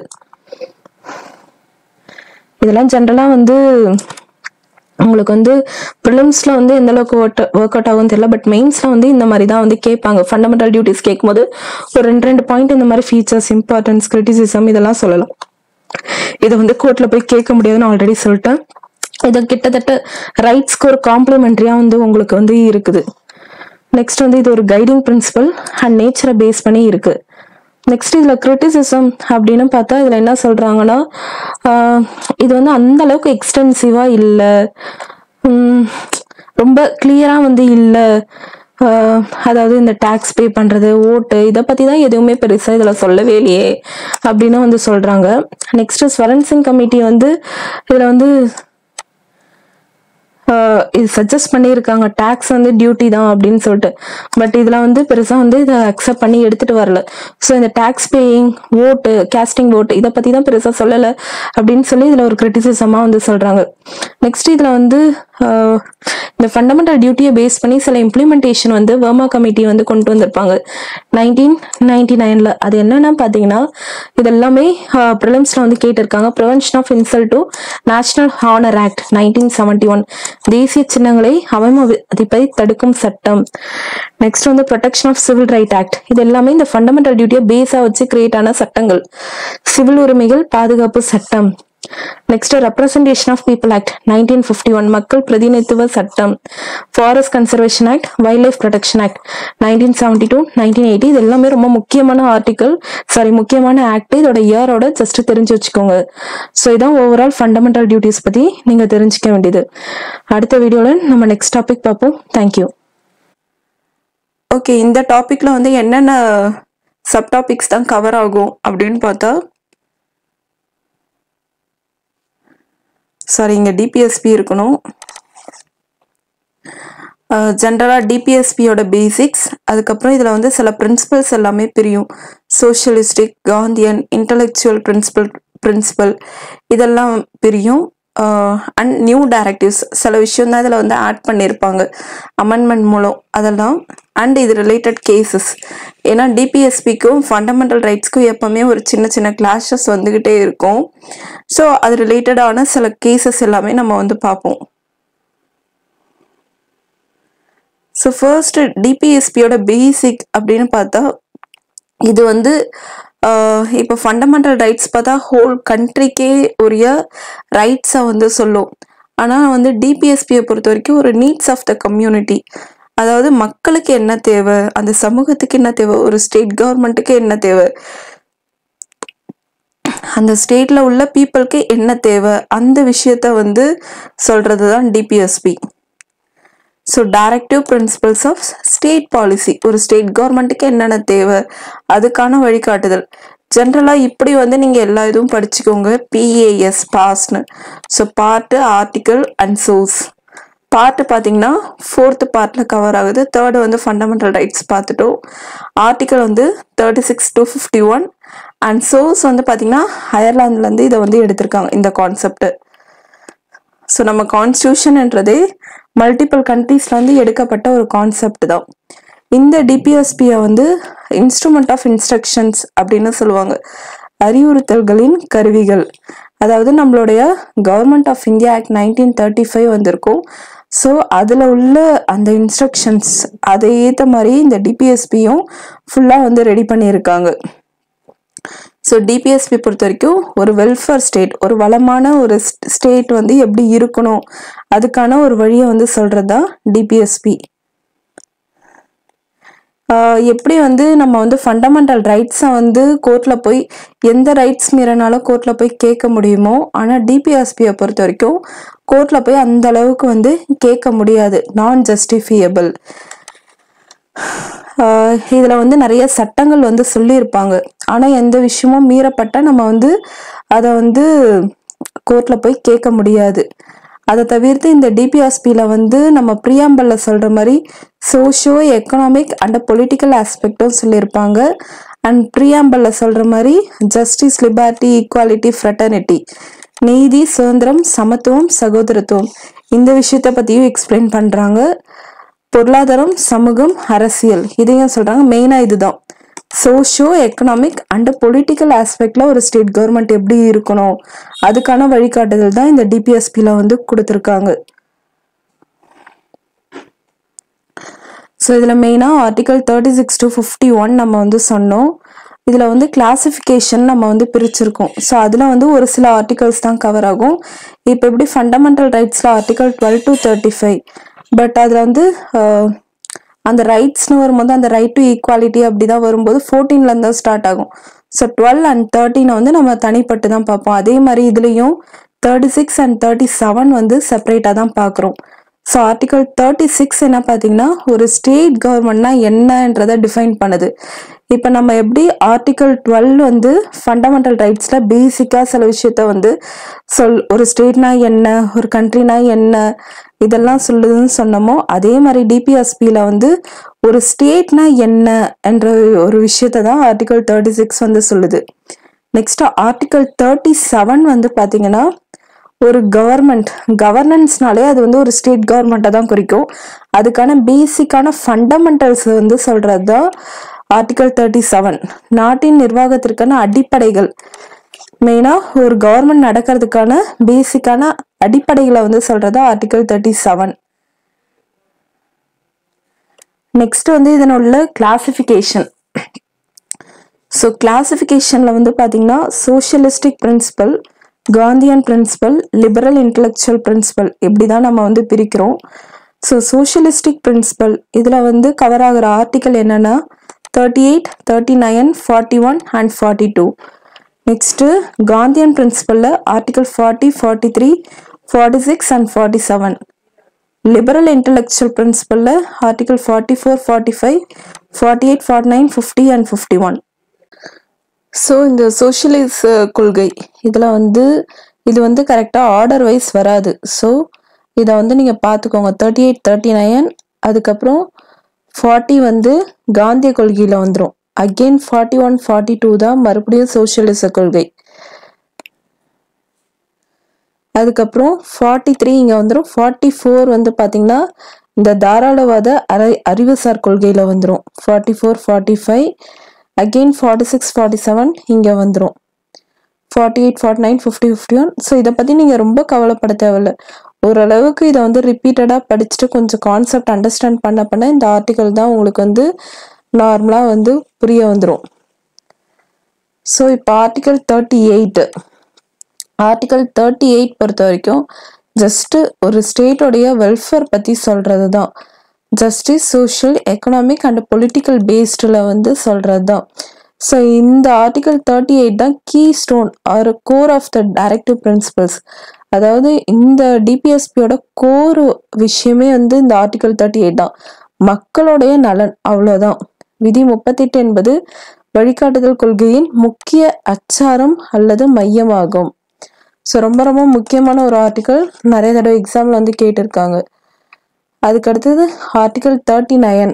இதெல்லாம் ஜென்ரலா வந்து உங்களுக்கு வந்து ப்ரிலிம்ஸ்ல வந்து எந்த அளவுக்கு ஒர்க் அவுட் ஆகும் தெரியல பட் மெயின்ஸ்ல வந்து இந்த மாதிரி தான் வந்து கேட்பாங்க ஃபண்டமெண்டல் டியூட்டிஸ் கேட்கும்போது ஒரு ரெண்டு ரெண்டு பாயிண்ட் இந்த மாதிரி ஃபீச்சர்ஸ் இம்பார்ட்டன்ஸ் கிரிட்டிசிசம் இதெல்லாம் சொல்லலாம் இதை வந்து கோர்ட்ல போய் கேட்க முடியாதுன்னு ஆல்ரெடி சொல்லிட்டேன் இது கிட்டத்தட்ட ரைட்ஸ்க்கு ஒரு காம்ப்ளிமெண்ட்ரியா வந்து உங்களுக்கு வந்து இருக்குது நெக்ஸ்ட் வந்து இது ஒரு கைடிங் பிரின்சிபல் அண்ட் நேச்சரை பேஸ் பண்ணி இருக்கு நெக்ஸ்ட் இதில் கிரிட்டிசிசம் அப்படின்னு பார்த்தா இதில் என்ன சொல்கிறாங்கன்னா இது வந்து அந்த அளவுக்கு எக்ஸ்டென்சிவாக இல்லை ரொம்ப கிளியராக வந்து இல்லை அதாவது இந்த டேக்ஸ் பே பண்ணுறது ஓட்டு இதை பற்றி தான் எதுவுமே பெருசாக இதில் சொல்லவே இல்லையே அப்படின்னு வந்து சொல்கிறாங்க நெக்ஸ்ட் ஸ்வரன் சிங் கமிட்டி வந்து இதில் வந்து ஆஹ் இது சஜஸ்ட் பண்ணியிருக்காங்க டேக்ஸ் வந்து டியூட்டி தான் அப்படின்னு சொல்லிட்டு பட் இதில் வந்து பெருசாக வந்து இதை அக்செப்ட் பண்ணி எடுத்துட்டு வரல ஸோ இந்த டேக்ஸ் பேயிங் ஓட்டு கேஸ்டிங் ஓட்டு இதை பற்றி தான் பெருசாக சொல்லலை அப்படின்னு சொல்லி இதில் ஒரு கிரிட்டிசிசமாக வந்து சொல்கிறாங்க நெக்ஸ்ட் இதில் வந்து ஆஹ் இந்த ஃபண்டமெண்டல் டியூட்டியை பேஸ் பண்ணி சில இம்ப்ளிமெண்டேஷன் வந்து வர்மா கமிட்டி வந்து கொண்டு வந்திருப்பாங்க நைன்டீன் நைன்டி நைனில் அது என்னன்னா பார்த்தீங்கன்னா இது எல்லாமே ப்ரிலிம்ஸில் வந்து கேட்டிருக்காங்க prevention of insult to national honour act nineteen seventy one தேசிய சின்னங்களை அவமதிப்பை தடுக்கும் சட்டம் நெக்ஸ்ட் வந்து protection of civil right act இது எல்லாமே இந்த ஃபண்டமெண்டல் டியூட்டியை பேஸா வச்சு கிரியேட் ஆன சட்டங்கள் சிவில் உரிமைகள் பாதுகாப்பு சட்டம் next representation of people act nineteen fifty one மக்கள் பிரதிநிதித்துவ சட்டம் forest conservation act wild life protection act nineteen seventy two nineteen eighty இது எல்லாமே ரொம்ப முக்கியமான ஆர்டிகல் சாரி முக்கியமான ஆக்ட் இதோட இயரோட ஜஸ்ட் தெரிஞ்சு வச்சுக்கோங்க ஸோ இதான் ஓவரால் ஃபண்டமெண்டல் டியூட்டிஸ் பத்தி நீங்க தெரிஞ்சுக்க வேண்டியது அடுத்த வீடியோல நம்ம நெக்ஸ்ட் டாபிக் பார்ப்போம் தேங்க்யூ ஓகே இந்த டாபிக்ல வந்து என்னென்ன சப் டாபிக்ஸ் தான் கவர் ஆகும் அப்படின்னு பார்த்தா சாரி இங்கே டிபிஎஸ்பி இருக்கணும் ஜென்ரலாக டிபிஎஸ்பியோட பேசிக்ஸ் அதுக்கப்புறம் இதில் வந்து சில பிரின்சிபல்ஸ் எல்லாமே பிரியும் socialistic Gandhian intellectual principle principle இதெல்லாம் பிரியும் அண்ட் நியூ டைரக்டிவ்ஸ் சில விஷயம் தான் இதில் வந்து ஆட் பண்ணியிருப்பாங்க அமெண்ட்மெண்ட் மூலம் அதெல்லாம் அண்ட் இது ரிலேட்டட் கேசஸ் ஏன்னா டிபிஎஸ்பிக்கும் ஃபண்டமெண்டல் ரைட்ஸ்க்கும் எப்பவுமே ஒரு சின்ன சின்ன கிளாஷஸ் வந்துக்கிட்டே இருக்கும் ஸோ அது ரிலேட்டடான சில கேசஸ் எல்லாமே நம்ம வந்து பார்ப்போம் ஸோ ஃபர்ஸ்ட் டிபிஎஸ்பியோட பேசிக் அப்படின்னு பார்த்தா இது வந்து ஆஹ் இப்போ ஃபண்டமெண்டல் ரைட்ஸ் பார்த்தா ஹோல் கண்ட்ரிக்கே உரிய ரைட்ஸை வந்து சொல்லும் ஆனால் வந்து டிபிஎஸ்பியை பொறுத்த வரைக்கும் ஒரு நீட்ஸ் ஆஃப் த கம்யூனிட்டி அதாவது மக்களுக்கு என்ன தேவை அந்த சமூகத்துக்கு என்ன தேவை ஒரு ஸ்டேட் கவர்மெண்ட்டுக்கு என்ன தேவை அந்த ஸ்டேட்ல உள்ள பீப்புளுக்கு என்ன தேவை அந்த விஷயத்த வந்து சொல்றது தான் DPSP so directive principles of state policy ஒரு ஸ்டேட் கவர்மெண்ட்டுக்கு என்னென்ன தேவை அதுக்கான வழிகாட்டுதல் ஜென்ரலாக இப்படி வந்து நீங்கள் எல்லா இதுவும் படிச்சுக்கோங்க பிஏஎஸ் பாஸ்னு so part article and source part பார்த்தீங்கன்னா ஃபோர்த்து பார்ட்டில் கவர் ஆகுது தேர்டு வந்து ஃபண்டமெண்டல் ரைட்ஸ் பார்த்துட்டோம் ஆர்டிக்கல் வந்து thirty six to fifty one and source வந்து பார்த்தீங்கன்னா அயர்லாந்துலேருந்து இதை வந்து எடுத்திருக்காங்க இந்த கான்செப்ட் ஸோ நம்ம கான்ஸ்டியூஷன்ன்றதே மல்டிபிள் கண்ட்ரீஸ்லேருந்து எடுக்கப்பட்ட ஒரு கான்செப்ட் தான் இந்த டிபிஎஸ்பியை வந்து இன்ஸ்ட்ருமெண்ட் ஆஃப் இன்ஸ்ட்ரக்ஷன்ஸ் அப்படின்னு சொல்லுவாங்க அறிவுறுத்தல்களின் கருவிகள் அதாவது நம்மளுடைய government of India act nineteen thirty five வந்திருக்கும் ஸோ அதில் உள்ள அந்த இன்ஸ்ட்ரக்ஷன்ஸ் அதை ஏற்ற மாதிரி இந்த டிபிஎஸ்பியும் ஃபுல்லாக வந்து ரெடி பண்ணியிருக்காங்க ஸோ டிபிஎஸ்பி பொறுத்த வரைக்கும் ஒரு வெல்ஃபேர் ஸ்டேட் ஒரு வளமான ஒரு ஸ்டேட் வந்து எப்படி இருக்கணும் அதுக்கான ஒரு வழியை வந்து சொல்கிறது தான் டிபிஎஸ்பி எப்படி வந்து நம்ம வந்து ஃபண்டமெண்டல் ரைட்ஸை வந்து கோர்ட்டில் போய் எந்த ரைட்ஸ் மீறனாலும் கோர்ட்டில் போய் கேட்க முடியுமோ ஆனால் டிபிஎஸ்பியை பொறுத்த வரைக்கும் கோர்ட்டில் போய் அந்த அளவுக்கு வந்து கேட்க முடியாது நான் ஜஸ்டிஃபியபிள் இதில் வந்து நிறைய சட்டங்கள் வந்து சொல்லியிருப்பாங்க ஆனால் எந்த விஷயமும் மீறப்பட்டால் நம்ம வந்து அதை வந்து கோர்ட்டில் போய் கேட்க முடியாது அதை தவிர்த்து இந்த டிபிஎஸ்பியில் வந்து நம்ம ப்ரியாம்பல்ல சொல்கிற மாதிரி சோஷியோ எக்கனாமிக் அண்ட் பொலிட்டிக்கல் ஆஸ்பெக்டும் சொல்லியிருப்பாங்க அண்ட் ப்ரியாம்பல்ல சொல்கிற மாதிரி ஜஸ்டிஸ் லிபர்ட்டி ஈக்குவாலிட்டி ஃப்ரெட்டர்னிட்டி நீதி சுதந்திரம் சமத்துவம் சகோதரத்துவம் இந்த விஷயத்த பற்றியும் எக்ஸ்பிளைன் பண்ணுறாங்க பொருளாதாரம் சமூகம் அரசியல் இதையும் சொல்றாங்க மெயினா இதுதான் சோஷியோ எக்கனாமிக் அண்ட் பொலிட்டிக்கல் ஆஸ்பெக்ட்ல ஒரு ஸ்டேட் கவர்மெண்ட் எப்படி இருக்கணும் அதுக்கான வழிகாட்டுதல் தான் இந்த டிபிஎஸ்பில வந்து கொடுத்துருக்காங்க ஸோ இதில் மெயினாக article thirty six to fifty one நம்ம வந்து சொன்னோம் இதில் வந்து கிளாசிஃபிகேஷன் நம்ம வந்து பிரிச்சிருக்கோம் ஸோ அதில் வந்து ஒரு சில ஆர்டிகல்ஸ் தான் கவர் ஆகும் இப்போ எப்படி ஃபண்டமெண்டல் ரைட்ஸில் article twelve to thirty five but அதில் வந்து அந்த ரைட்ஸ்னு வரும்போது அந்த ரைட் டு ஈக்குவாலிட்டி அப்படி தான் வரும்போது ஃபோர்டீன்லேருந்து தான் ஸ்டார்ட் ஆகும் ஸோ டுவெல் அண்ட் தேர்ட்டீனை வந்து நம்ம தனிப்பட்டு தான் பார்ப்போம் அதே மாதிரி இதுலேயும் thirty six and thirty seven வந்து செப்பரேட்டாக தான் பார்க்குறோம் ஸோ ஆர்டிகல் தேர்ட்டி சிக்ஸ் என்ன பார்த்தீங்கன்னா ஒரு ஸ்டேட் கவர்மெண்ட்னா என்னன்றதை டிஃபைன் பண்ணுது இப்போ நம்ம எப்படி ஆர்டிகல் டுவெல் வந்து ஃபண்டமெண்டல் ரைட்ஸில் பேசிக்காக சில விஷயத்த வந்து சொல் ஒரு ஸ்டேட்னா என்ன ஒரு கண்ட்ரினா என்ன இதெல்லாம் சொல்லுதுன்னு சொன்னோமோ அதே மாதிரி டிபிஎஸ்பியில் வந்து ஒரு ஸ்டேட்னா என்ன என்ற ஒரு விஷயத்த தான் ஆர்டிகல் தேர்ட்டி சிக்ஸ் வந்து சொல்லுது நெக்ஸ்ட் ஆர்டிகல் தேர்ட்டி செவன் வந்து பார்த்தீங்கன்னா ஒரு கவர்மெண்ட் கவர்னன்ஸ்னாலே அது வந்து ஒரு ஸ்டேட் கவர்மெண்ட்டை தான் குறிக்கும் அதுக்கான பேசிக்கான ஃபண்டமெண்டல்ஸ் வந்து சொல்றது தான் ஆர்டிகல் தேர்ட்டி செவன் நாட்டின் நிர்வாகத்திற்கான அடிப்படைகள் மெயினாக ஒரு கவர்மெண்ட் நடக்கிறதுக்கான பேசிக்கான அடிப்படைகளை வந்து சொல்றது ஆர்டிகல் தேர்ட்டி செவன் நெக்ஸ்ட் வந்து இதனுள்ள கிளாசிஃபிகேஷன் ஸோ கிளாசிஃபிகேஷனில் வந்து பார்த்தீங்கன்னா socialistic principle Gandhian principle liberal intellectual principle இப்படி தான் நம்ம வந்து பிரிக்கிறோம் ஸோ சோஷியலிஸ்டிக் பிரின்சிபல் இதில் வந்து கவர் ஆகிற ஆர்டிக்கல் என்னென்னா thirty eight thirty nine forty one and forty two next Gandhian பிரின்சிபலில் article forty forty three forty six and forty seven liberal intellectual பிரின்சிபலில் article forty four forty five forty eight forty nine fifty and fifty one so இந்த சோஷியலிச கொள்கை இதில் வந்து இது வந்து கரெக்டாக ஆர்டர் வைஸ் வராது ஸோ இதை வந்து நீங்கள் பார்த்துக்கோங்க தேர்ட்டி எயிட் தேர்ட்டி நைன் அதுக்கப்புறம் ஃபார்ட்டி வந்து காந்திய கொள்கையில் வந்துடும் again forty one forty two தான் மறுபடியும் சோஷியலிச கொள்கை அதுக்கப்புறம் ஃபார்ட்டி த்ரீ இங்கே வந்துடும் ஃபார்ட்டி ஃபோர் வந்து பார்த்தீங்கன்னா இந்த தாராளவாத அரை அறிவுசார் கொள்கையில் வந்துடும் forty four forty five again forty six forty seven இங்கே வந்துடும் forty eight forty nine fifty fifty one so இதை பற்றி நீங்கள் ரொம்ப கவலைப்பட தேவையில்ல ஓரளவுக்கு இதை வந்து ரிப்பீட்டடாக படிச்சுட்டு கொஞ்சம் கான்செப்ட் அண்டர்ஸ்டாண்ட் பண்ண பண்ண இந்த ஆர்டிக்கல் தான் உங்களுக்கு வந்து நார்மலாக வந்து புரிய வந்துடும் ஸோ இப்போ article thirty eight article thirty eight பொறுத்த வரைக்கும் ஜஸ்ட் ஒரு ஸ்டேட்டோடைய வெல்ஃபேர் பற்றி சொல்கிறது தான் justice social economic and political பேஸ்டில் வந்து சொல்கிறது தான் ஸோ இந்த ஆர்டிகல் தேர்ட்டி எயிட் தான் keystone or core of the directive principles அதாவது இந்த டிபிஎஸ்பியோட கோர் விஷயமே வந்து இந்த ஆர்டிகல் தேர்ட்டி எயிட் தான் மக்களுடைய நலன் அவ்வளோதான் விதி முப்பத்தெட்டு என்பது வழிகாட்டுதல் கொள்கையின் முக்கிய அச்சாரம் அல்லது மையமாகும் ஸோ ரொம்ப ரொம்ப முக்கியமான ஒரு ஆர்டிக்கல் நிறைய தடவை எக்ஸாமில் வந்து கேட்டிருக்காங்க அதுக்கு அடுத்தது article thirty nine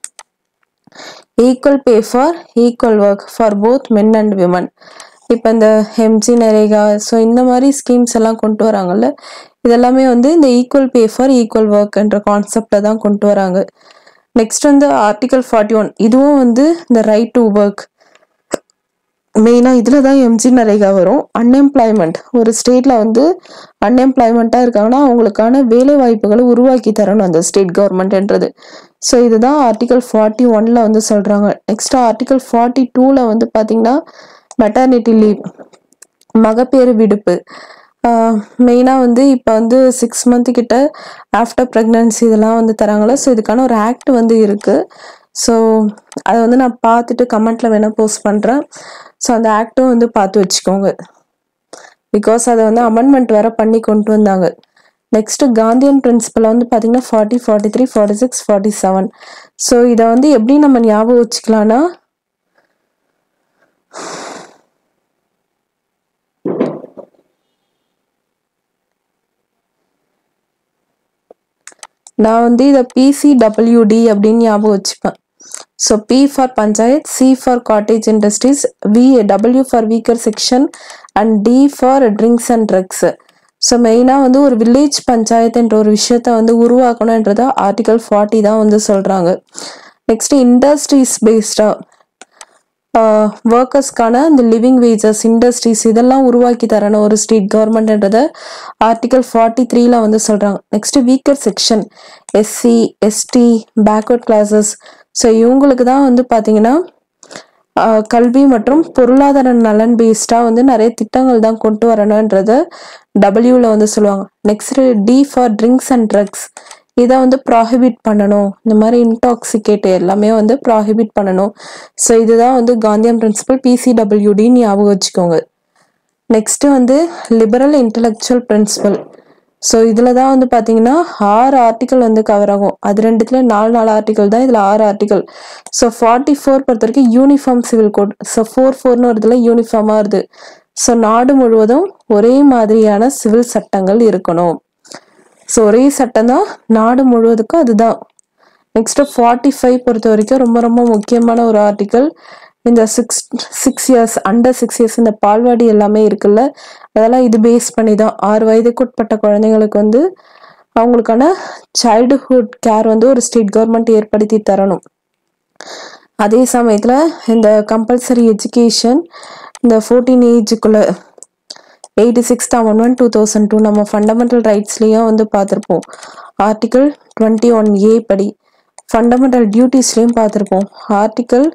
equal pay for equal work for both men and women இப்போ இந்த எம்ஜி நரேகா ஸோ இந்த மாதிரி ஸ்கீம்ஸ் எல்லாம் கொண்டு வராங்கல்ல இதெல்லாமே வந்து இந்த equal pay for equal work என்ற கான்செப்டை தான் கொண்டு வராங்க நெக்ஸ்ட் வந்து ஆர்டிகல் ஃபார்ட்டி ஒன் இதுவும் வந்து இந்த ரைட் டு ஒர்க் மெயினாக இதில் தான் எம்ஜி நரேகா வரும் அன்எம்ப்ளாய்மெண்ட் ஒரு ஸ்டேட்டில் வந்து அன்எம்ப்ளாய்மெண்ட்டாக இருக்காங்கன்னா அவங்களுக்கான வேலை வாய்ப்புகளை உருவாக்கி தரணும் அந்த ஸ்டேட் கவர்மெண்ட்ன்றது ஸோ இதுதான் ஆர்டிகல் ஃபார்ட்டி ஒன்ல வந்து சொல்கிறாங்க நெக்ஸ்ட் ஆர்டிகல் ஃபார்ட்டி டூவில் வந்து பார்த்தீங்கன்னா மெட்டர்னிட்டி லீவ் மகப்பேறு விடுப்பு மெயினாக வந்து இப்போ வந்து சிக்ஸ் மந்த் கிட்ட ஆஃப்டர் ப்ரெக்னன்சி இதெல்லாம் வந்து தராங்களா ஸோ இதுக்கான ஒரு ஆக்ட் வந்து இருக்குது ஸோ அதை வந்து நான் பார்த்துட்டு கமெண்ட்டில் வேணால் போஸ்ட் பண்ணுறேன் ஸோ அந்த ஆக்டும் வந்து பார்த்து வச்சுக்கோங்க பிகாஸ் அதை வந்து அமெண்ட்மெண்ட் வேற பண்ணி கொண்டு வந்தாங்க நெக்ஸ்ட் காந்தியன் பிரின்சிபல் வந்து பார்த்தீங்கன்னா forty forty three forty six forty seven so இதை வந்து எப்படி நம்ம ஞாபகம் வச்சுக்கலாம்னா நான் வந்து இதை பிசிடபிள்யூடி அப்படின்னு ஞாபகம் வச்சுப்பேன் so P for panchayat C for cottage industries V W for weaker section and D for drinks and drugs so மெயினாக வந்து ஒரு வில்லேஜ் பஞ்சாயத்துன்ற ஒரு விஷயத்த வந்து உருவாக்கணுன்றத ஆர்டிகல் ஃபார்ட்டி தான் வந்து சொல்கிறாங்க நெக்ஸ்ட் இண்டஸ்ட்ரீஸ் பேஸ்டாக ஒர்க்கர்ஸ்க்கான இந்த லிவிங் வேஜஸ் இண்டஸ்ட்ரீஸ் இதெல்லாம் உருவாக்கி தரணும் ஒரு ஸ்டேட் கவர்மெண்ட்ன்றத ஆர்டிகல் ஃபார்ட்டி த்ரீல வந்து சொல்கிறாங்க next weaker section SC ST backward classes so இவங்களுக்கு தான் வந்து பார்த்தீங்கன்னா ஆஹ், கல்வி மற்றும் பொருளாதார நலன் பேஸ்டாக வந்து நிறைய திட்டங்கள் தான் கொண்டு வரணுன்றத டபிள்யூவில் வந்து சொல்லுவாங்க next D for drinks and drugs இதை வந்து ப்ராஹிபிட் பண்ணணும் இந்த மாதிரி இன்டாக்சிகேட் எல்லாமே வந்து ப்ராஹிபிட் பண்ணணும் ஸோ இதுதான் வந்து காந்தியம் பிரின்சிபல் பிசிடபிள்யூடின்னு ஞாபகம் வச்சுக்கோங்க நெக்ஸ்ட் வந்து லிபரல் இன்டலெக்சுவல் பிரின்சிபல் ஸோ இதில் தான் வந்து பார்த்தீங்கன்னா ஆறு ஆர்டிக்கல் வந்து கவர் ஆகும் அது ரெண்டுத்துல நாலு நாலு ஆர்டிக்கல் தான் இதில் ஆறு ஆர்டிக்கல் ஸோ ஃபார்ட்டி ஃபோர் பொறுத்த வரைக்கும் uniform civil code so four ஃபோர்னு வருதுல யூனிஃபார்மாக வருது ஸோ நாடு முழுவதும் ஒரே மாதிரியான சிவில் சட்டங்கள் இருக்கணும் ஸோ ஒரே சட்டம் தான் நாடு முழுவதுக்கும் அதுதான் நெக்ஸ்ட் ஃபார்ட்டி ஃபைவ் பொறுத்த வரைக்கும் ரொம்ப ரொம்ப முக்கியமான ஒரு ஆர்டிக்கல் இந்த six six years under six years இந்த பால்வாடி எல்லாமே இருக்குல்ல அதெல்லாம் இது பேஸ் பண்ணி தான் ஆறு வயதுக்கு உட்பட்ட குழந்தைங்களுக்கு வந்து அவங்களுக்கான சைல்டுஹுட் கேர் வந்து ஒரு ஸ்டேட் கவர்மெண்ட் ஏற்படுத்தி தரணும் அதே சமயத்தில் இந்த கம்பல்சரி எஜுகேஷன் இந்த ஃபோர்டீன் ஏஜுக்குள்ள eighty sixth amendment two thousand two நம்ம ஃபண்டமெண்டல் ரைட்ஸ்லேயும் வந்து பார்த்துருப்போம் ஆர்டிகல் டுவெண்ட்டி ஒன் ஏ படி ஃபண்டமெண்டல் டியூட்டிஸ்லேயும் பார்த்துருப்போம் ஆர்டிகல்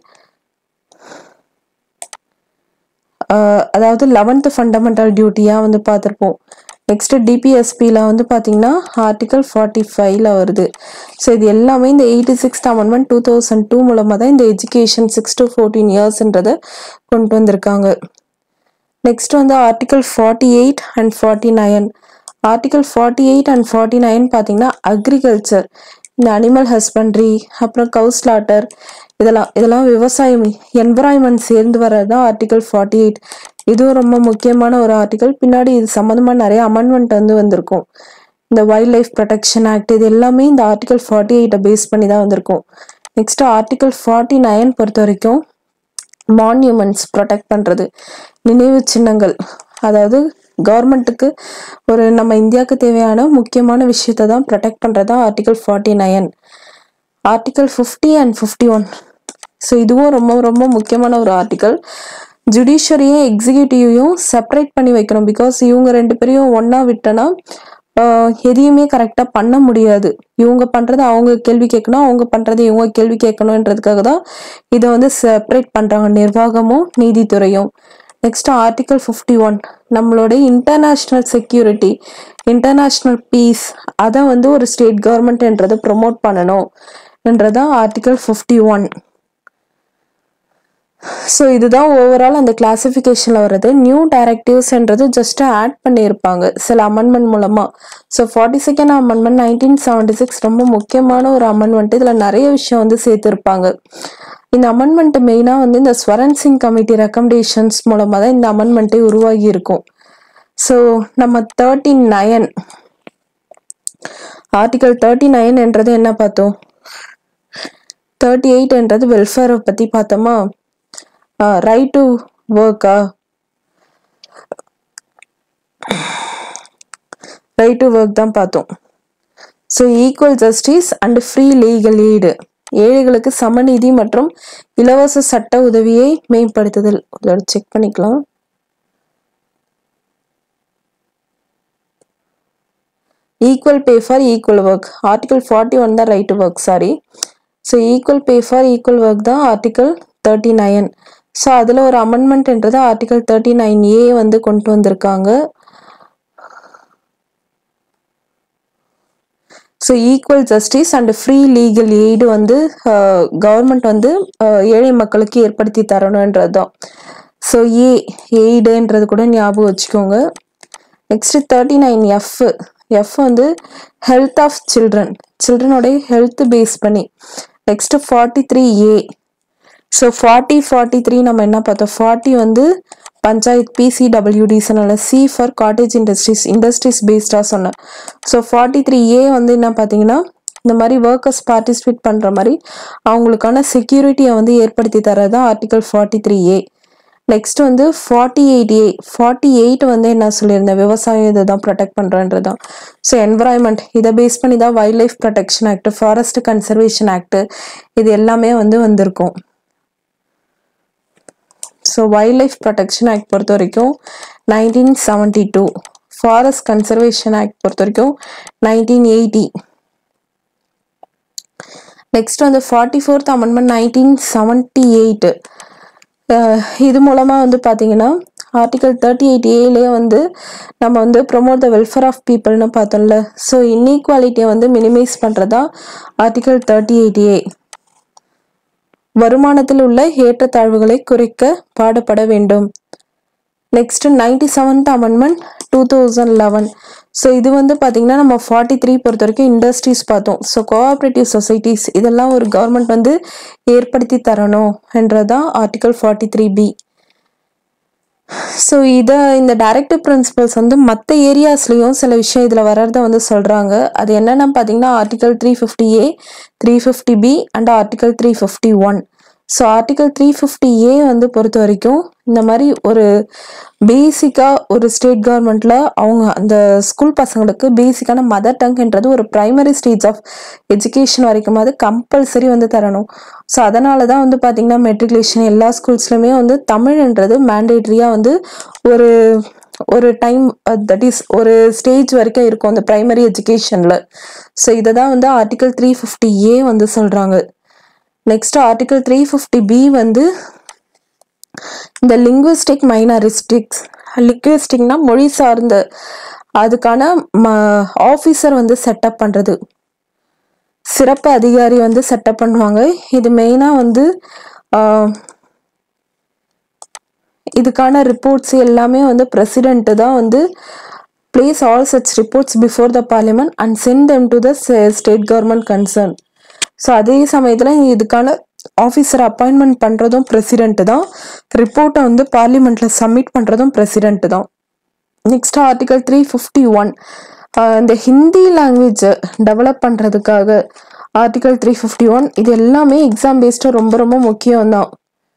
அதாவது லெவன்த் ஃபண்டமெண்டல் டியூட்டியாக வந்து பார்த்துருப்போம் நெக்ஸ்ட் டிபிஎஸ்பியில் வந்து பார்த்தீங்கன்னா ஆர்டிகல் ஃபார்ட்டி ஃபைவ்ல வருது ஸோ இது எல்லாமே இந்த eighty sixth amendment two thousand two மூலமாக தான் இந்த எஜுகேஷன் சிக்ஸ் டு ஃபோர்டீன் இயர்ஸ்ன்றதை கொண்டு வந்திருக்காங்க நெக்ஸ்ட் வந்து article forty eight and forty nine article forty eight and forty nine பார்த்தீங்கன்னா அக்ரிகல்ச்சர் இந்த அனிமல் ஹஸ்பண்ட்ரி அப்புறம் கவுஸ்லாட்டர் இதெல்லாம் இதெல்லாம் விவசாயம் என்வரான்மெண்ட் சேர்ந்து வர்றது தான் ஆர்டிகல் ஃபார்ட்டி எயிட் இதுவும் ரொம்ப முக்கியமான ஒரு ஆர்டிகல் பின்னாடி இது சம்மந்தமாக நிறைய அமெண்ட்மெண்ட் வந்து வந்திருக்கும் இந்த வைல்ட் லைஃப் ப்ரொடெக்ஷன் ஆக்ட் இது எல்லாமே இந்த ஆர்டிகல் ஃபார்ட்டி எயிட்டை பேஸ் பண்ணி தான் வந்திருக்கும் நெக்ஸ்ட் ஆர்டிகல் ஃபார்ட்டி நைன் பொறுத்த வரைக்கும் மான்யூமெண்ட்ஸ் ப்ரொடெக்ட் பண்ணுறது நினைவு சின்னங்கள் அதாவது கவர்மெண்ட்டுக்கு ஒரு நம்ம இந்தியாவுக்கு தேவையான முக்கியமான விஷயத்தை தான் ப்ரொடெக்ட் பண்ணுறது தான் article forty nine article fifty and fifty one so இதுவும் ரொம்ப ரொம்ப முக்கியமான ஒரு ஆர்டிகல் ஜுடிஷியரியும் எக்ஸிக்யூட்டிவையும் செப்பரேட் பண்ணி வைக்கணும் பிகாஸ் இவங்க ரெண்டு பேரையும் ஒன்றா விட்டனா ஆஹ், எதையுமே கரெக்டாக பண்ண முடியாது இவங்க பண்ணுறது அவங்க கேள்வி கேட்கணும் அவங்க பண்ணுறது இவங்க கேள்வி கேட்கணுன்றதுக்காக தான் இதை வந்து செப்பரேட் பண்ணுறாங்க நிர்வாகமும் நீதித்துறையும் நெக்ஸ்ட் ஆர்டிகல் ஃபிஃப்டி ஒன் நம்மளோட இன்டர்நேஷ்னல் செக்யூரிட்டி இன்டர்நேஷ்னல் பீஸ் அதை வந்து ஒரு ஸ்டேட் கவர்மெண்ட்ன்றதை ப்ரொமோட் பண்ணணும் என்றதான் ஆர்டிகல் ஃபிஃப்டி ஒன் ஸோ இதுதான் ஓவரால் அந்த கிளாசிஃபிகேஷனில் வர்றது நியூ டைரக்டிவ்ஸ்ன்றது ஜஸ்ட் ஆட் பண்ணியிருப்பாங்க சில அமெண்ட்மெண்ட் மூலமாக so forty second amendment nineteen seventy six ரொம்ப முக்கியமான ஒரு அமெண்ட்மெண்ட் இதில் நிறைய விஷயம் வந்து சேர்த்துருப்பாங்க இந்த அமெண்ட்மெண்ட் மெயினாக வந்து இந்த ஸ்வரன் சிங் கமிட்டி ரெக்கமெண்டேஷன்ஸ் மூலமாக தான் இந்த அமெண்ட்மெண்ட்டே உருவாகி இருக்கும் ஸோ நம்ம தேர்ட்டி நயன் ஆர்டிகல் தேர்ட்டி நைன்ன்றது என்ன பார்த்தோம் தேர்ட்டி எயிட்ன்றது வெல்ஃபேரை பற்றி பார்த்தோமா ரைட் டு ஒர்க்கா ரைட் டு ஒர்க் தான் பார்த்தோம் so equal justice and free legal aid ஏழைகளுக்கு சமநீதி மற்றும் இலவச சட்ட உதவியை மேம்படுத்துதல் இதோட செக் பண்ணிக்கலாம் equal pay for equal work article forty one தான் right to work sorry so equal pay for equal work தான் ஆர்டிகல் தேர்ட்டி நைன் ஸோ அதில் ஒரு அமெண்ட்மெண்ட்ன்றது ஆர்டிகல் தேர்ட்டி நைன் ஏ வந்து கொண்டு வந்திருக்காங்க so equal justice and free legal aid வந்து government வந்து அஹ், ஏழை மக்களுக்கு ஏற்படுத்தி தரணுன்றது தான் ஸோ ஏ எய்டுன்றது கூட ஞாபகம் வச்சுக்கோங்க next thirty nine F F வந்து ஹெல்த் ஆஃப் சில்ட்ரன் சில்ட்ரனோடைய ஹெல்த் பேஸ் பண்ணி next forty three A so forty forty three நம்ம என்ன பார்த்தோம் ஃபார்ட்டி வந்து பஞ்சாயத் பிசிடபிள்யூடி சொன்னால C for cottage industries industries பேஸ்டாக சொன்னேன் ஸோ ஃபார்ட்டி த்ரீ ஏ வந்து என்ன பார்த்தீங்கன்னா இந்த மாதிரி ஒர்க்கர்ஸ் பார்ட்டிசிபேட் பண்ணுற மாதிரி அவங்களுக்கான செக்யூரிட்டியை வந்து ஏற்படுத்தி தரது தான் article forty three A next வந்து forty eight A forty eight வந்து என்ன சொல்லியிருந்தேன் விவசாயம் இதை தான் ப்ரொடெக்ட் பண்ணுறன்றது தான் ஸோ என்வரான்மெண்ட் இதை பேஸ் பண்ணி தான் wild life protection act forest conservation act இது எல்லாமே வந்து வந்திருக்கும் so wild life protection act பொறுத்த வரைக்கும் nineteen seventy two forest conservation act பொறுத்த வரைக்கும் நைன்டீன் எயிட்டி நெக்ஸ்ட் வந்து forty fourth amendment nineteen seventy eight இது மூலமாக வந்து பார்த்தீங்கன்னா ஆர்டிகல் தேர்ட்டி எயிட் ஏலே வந்து நம்ம வந்து ப்ரொமோட் த வெல்ஃபேர் ஆஃப் பீப்புள்னு பார்த்தோம்ல ஸோ இன்இக்வாலிட்டியை வந்து மினிமைஸ் பண்ணுறதா ஆர்டிகல் தேர்ட்டி எயிட் ஏ வருமானத்தில் உள்ள ஏற்றத்தாழ்வுகளை குறைக்க பாடுபட வேண்டும் next ninety seventh amendment two thousand eleven so இது வந்து பார்த்தீங்கன்னா நம்ம ஃபார்ட்டி த்ரீ பொறுத்த வரைக்கும் இண்டஸ்ட்ரீஸ் பார்த்தோம் ஸோ கோஆப்ரேட்டிவ் சொசைட்டிஸ் இதெல்லாம் ஒரு கவர்மெண்ட் வந்து ஏற்படுத்தி தரணும் என்றதான் article forty three B so இதை இந்த டைரக்டிவ் பிரின்சிபல்ஸ் வந்து மற்ற ஏரியாஸ்லேயும் சில விஷயம் இதில் வர்றத வந்து சொல்கிறாங்க அது என்னென்னு பார்த்தீங்கன்னா article three fifty A three fifty B and article three fifty one so article three fifty A வந்து பொறுத்த வரைக்கும் இந்த மாதிரி ஒரு பேசிக்காக ஒரு ஸ்டேட் கவர்மெண்ட்டில் அவங்க அந்த ஸ்கூல் பசங்களுக்கு பேசிக்கான மதர் டங்க்ன்றது ஒரு ப்ரைமரி ஸ்டேஜ் ஆஃப் எஜுகேஷன் வரைக்கும் அது கம்பல்சரி வந்து தரணும் ஸோ அதனால தான் வந்து பார்த்திங்கன்னா மெட்ரிகுலேஷன் எல்லா ஸ்கூல்ஸ்லையுமே வந்து தமிழ்ன்றது மேண்டேட்ரியாக வந்து ஒரு ஒரு டைம் தட் இஸ் ஒரு ஸ்டேஜ் வரைக்கும் இருக்கும் அந்த ப்ரைமரி எஜுகேஷனில் ஸோ இதை தான் வந்து ஆர்டிகல் த்ரீ ஃபிஃப்டி ஏ வந்து சொல்கிறாங்க next article three fifty B வந்து இந்த லிங்குவிஸ்டிக் மைனாரிஸ்டிக்ஸ் லிங்குவிஸ்டிக்னா மொழி சார்ந்த அதுக்கான ஆஃபீஸர் வந்து செட்டப் பண்ணுறது சிறப்பு அதிகாரி வந்து செட்டப் பண்ணுவாங்க இது மெயினாக வந்து ஆஹ், இதுக்கான ரிப்போர்ட்ஸ் எல்லாமே வந்து பிரசிடென்ட் தான் வந்து place all such reports before the parliament and sent them to the state government concern so அதே சமயத்தில் இதுக்கான ஆஃபீஸர் அப்பாயின்மெண்ட் பண்ணுறதும் பிரசிடென்ட் தான் ரிப்போர்ட்டை வந்து பார்லிமெண்ட்டில் சப்மிட் பண்ணுறதும் பிரசிடென்ட் தான் next article three fifty one இந்த ஹிந்தி லாங்குவேஜ் டெவலப் பண்ணுறதுக்காக ஆர்டிகல் த்ரீ ஃபிஃப்டி ஒன் இது எல்லாமே எக்ஸாம் பேஸ்டாக ரொம்ப ரொம்ப முக்கியம் தான்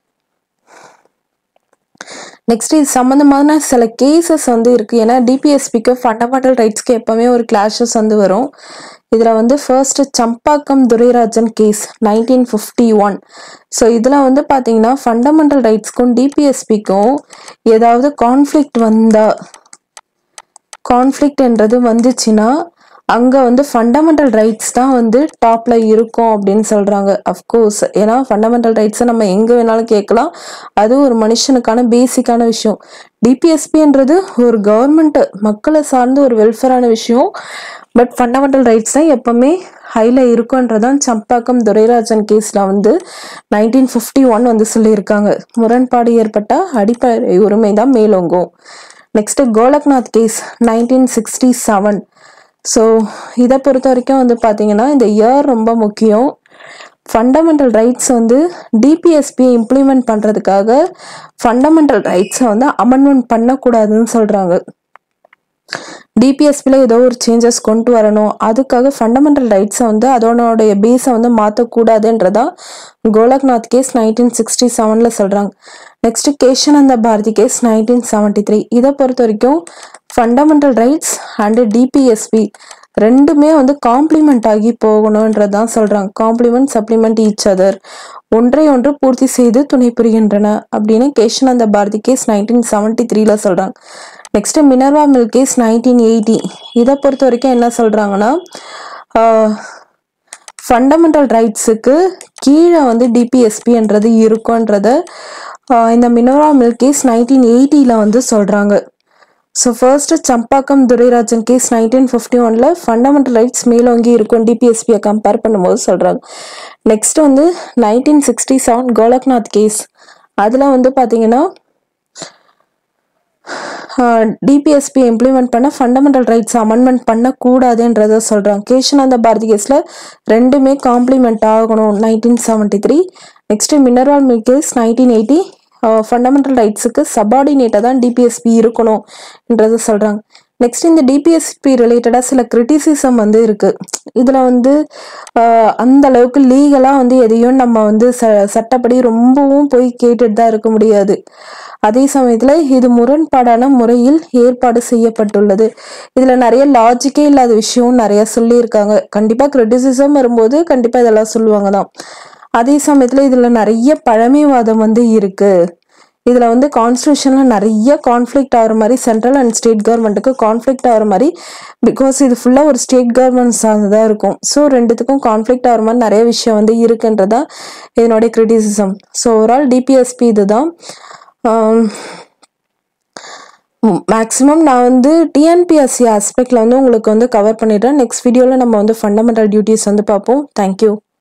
நெக்ஸ்ட் இது சம்மந்தமான சில கேசஸ் வந்து இருக்குது ஏன்னா டிபிஎஸ்பிக்கு ஃபண்டமெண்டல் ரைட்ஸ்க்கு எப்போவுமே ஒரு கிளாஷஸ் வந்து வரும் இதில் வந்து first Champakam Dorairajan case nineteen fifty one so இதில் வந்து பார்த்தீங்கன்னா ஃபண்டமெண்டல் ரைட்ஸ்க்கும் டிபிஎஸ்பிக்கும் ஏதாவது கான்ஃப்ளிக்ட் வந்தா கான்ஃப்ளிக்ட்ன்றது வந்துச்சுன்னா அங்கே வந்து ஃபண்டமெண்டல் ரைட்ஸ் தான் வந்து டாப்பில் இருக்கும் அப்படின்னு சொல்கிறாங்க அஃப்கோர்ஸ் ஏன்னா ஃபண்டமெண்டல் ரைட்ஸை நம்ம எங்கே வேணாலும் கேட்கலாம் அது ஒரு மனுஷனுக்கான பேசிக்கான விஷயம் டிபிஎஸ்பின்றது ஒரு கவர்மெண்ட் மக்களை சார்ந்து ஒரு வெல்ஃபேரான விஷயம் பட் ஃபண்டமெண்டல் ரைட்ஸ் தான் எப்பவுமே ஹையில் இருக்குன்றதான் சம்பாக்கம் துரைராஜன் கேஸில் வந்து நைன்டீன் ஃபிஃப்டி ஒன் வந்து சொல்லியிருக்காங்க முரண்பாடு ஏற்பட்ட அடிப்படை உரிமை தான் மேலோங்கும் next Golaknath case nineteen sixty seven so இதை பொறுத்த வரைக்கும் வந்து பார்த்தீங்கன்னா இந்த இயர் ரொம்ப முக்கியம் ஃபண்டமெண்டல் ரைட்ஸ் வந்து டிபிஎஸ்பி இம்ப்ளிமெண்ட் பண்ணுறதுக்காக ஃபண்டமெண்டல் ரைட்ஸை வந்து அமெண்ட்மெண்ட் பண்ணக்கூடாதுன்னு சொல்கிறாங்க டிபிஎஸ்பியில் ஏதோ ஒரு சேஞ்சஸ் கொண்டு வரணும் அதுக்காக ஃபண்டமெண்டல் ரைட்ஸை வந்து அதோடைய பேஸை வந்து மாற்றக்கூடாதுன்றதா கோலக்நாத் கேஸ் நைன்டீன் சிக்ஸ்டி செவனில் சொல்கிறாங்க next Kesavananda Bharati case nineteen seventy three இதை பொறுத்த வரைக்கும் ஃபண்டமெண்டல் ரைட்ஸ் அண்டு டிபிஎஸ்பி ரெண்டுமே வந்து காம்ப்ளிமெண்ட் ஆகி போகணுன்றதான் சொல்கிறாங்க காம்ப்ளிமெண்ட் சப்ளிமெண்ட் ஈச் அதர் ஒன்றை ஒன்று பூர்த்தி செய்து துணை புரிகின்றன அப்படின்னு Kesavananda Bharati case nineteen seventy த்ரீல சொல்கிறாங்க next Minerva mill case nineteen eighty இதை பொறுத்த வரைக்கும் என்ன சொல்கிறாங்கன்னா ஃபண்டமெண்டல் ரைட்ஸுக்கு கீழே வந்து டிபிஎஸ்பின்றது இருக்குன்றத ஆஹ் இந்த மினோரா மில் கேஸ் நைன்டீன் எயிட்டியில் வந்து சொல்கிறாங்க so first Champakam Dorairajan case nineteen fifty ஒனில் ஃபண்டமெண்டல் ரைட்ஸ் மேலோங்கி இருக்கும் டிபிஎஸ்பியை கம்பேர் பண்ணும்போது சொல்கிறாங்க நெக்ஸ்ட் வந்து nineteen sixty seven Golaknath case அதில் வந்து பார்த்தீங்கன்னா டிபிஎஸ்பி இம்ப்ளிமெண்ட் பண்ண ஃபண்டமெண்டல் ரைட்ஸ் அமெண்ட்மெண்ட் பண்ணக்கூடாதுன்றத சொல்கிறாங்க கேஷானந்த பாரதி கேஸில் ரெண்டுமே காம்ப்ளிமெண்ட் ஆகணும் nineteen seventy three next Minerva mill case nineteen eighty fundamental ரைட்ஸுக்கு சபார்டினேட்டாக தான் டிபிஎஸ்பி இருக்கணும்ன்றத சொல்கிறாங்க நெக்ஸ்ட் இந்த டிபிஎஸ்பி ரிலேட்டடாக சில கிரிட்டிசிசம் வந்து இருக்குது இதில் வந்து ஆஹ், அந்த அளவுக்கு லீகலாக வந்து எதையும் நம்ம வந்து ச சட்டப்படி ரொம்பவும் போய் கேட்டுட்டு தான் இருக்க முடியாது அதே சமயத்தில் இது முரண்பாடான முறையில் ஏற்பாடு செய்யப்பட்டுள்ளது இதில் நிறைய லாஜிக்கே இல்லாத விஷயம் நிறைய சொல்லியிருக்காங்க கண்டிப்பாக கிரிட்டிசிசம் வரும்போது கண்டிப்பாக இதெல்லாம் சொல்லுவாங்க தான் அதே சமயத்தில் இதில் நிறைய பழமைவாதம் வந்து இருக்குது இதில் வந்து கான்ஸ்டியூஷனில் நிறைய கான்ஃப்ளிக்ட் ஆகிற மாதிரி சென்ட்ரல் அண்ட் ஸ்டேட் கவர்மெண்ட்டுக்கு கான்ஃப்ளிக்ட் ஆகிற மாதிரி பிகாஸ் இது ஃபுல்லாக ஒரு ஸ்டேட் கவர்மெண்ட் சார்ந்ததாக இருக்கும் ஸோ ரெண்டுத்துக்கும் கான்ஃப்ளிக்ட் ஆகிற மாதிரி நிறைய விஷயம் வந்து இருக்குன்றதா இதனுடைய கிரிட்டிசிசம் ஸோ ஓவரால் டிபிஎஸ்பி இதுதான் ஆம், மேக்ஸிமம் நான் வந்து டிஎன்பிஎஸ்சி ஆஸ்பெக்டில் வந்து உங்களுக்கு வந்து கவர் பண்ணிடுறேன் நெக்ஸ்ட் வீடியோவில் நம்ம வந்து ஃபண்டமெண்டல் டியூட்டிஸ் வந்து பார்ப்போம் தேங்க்யூ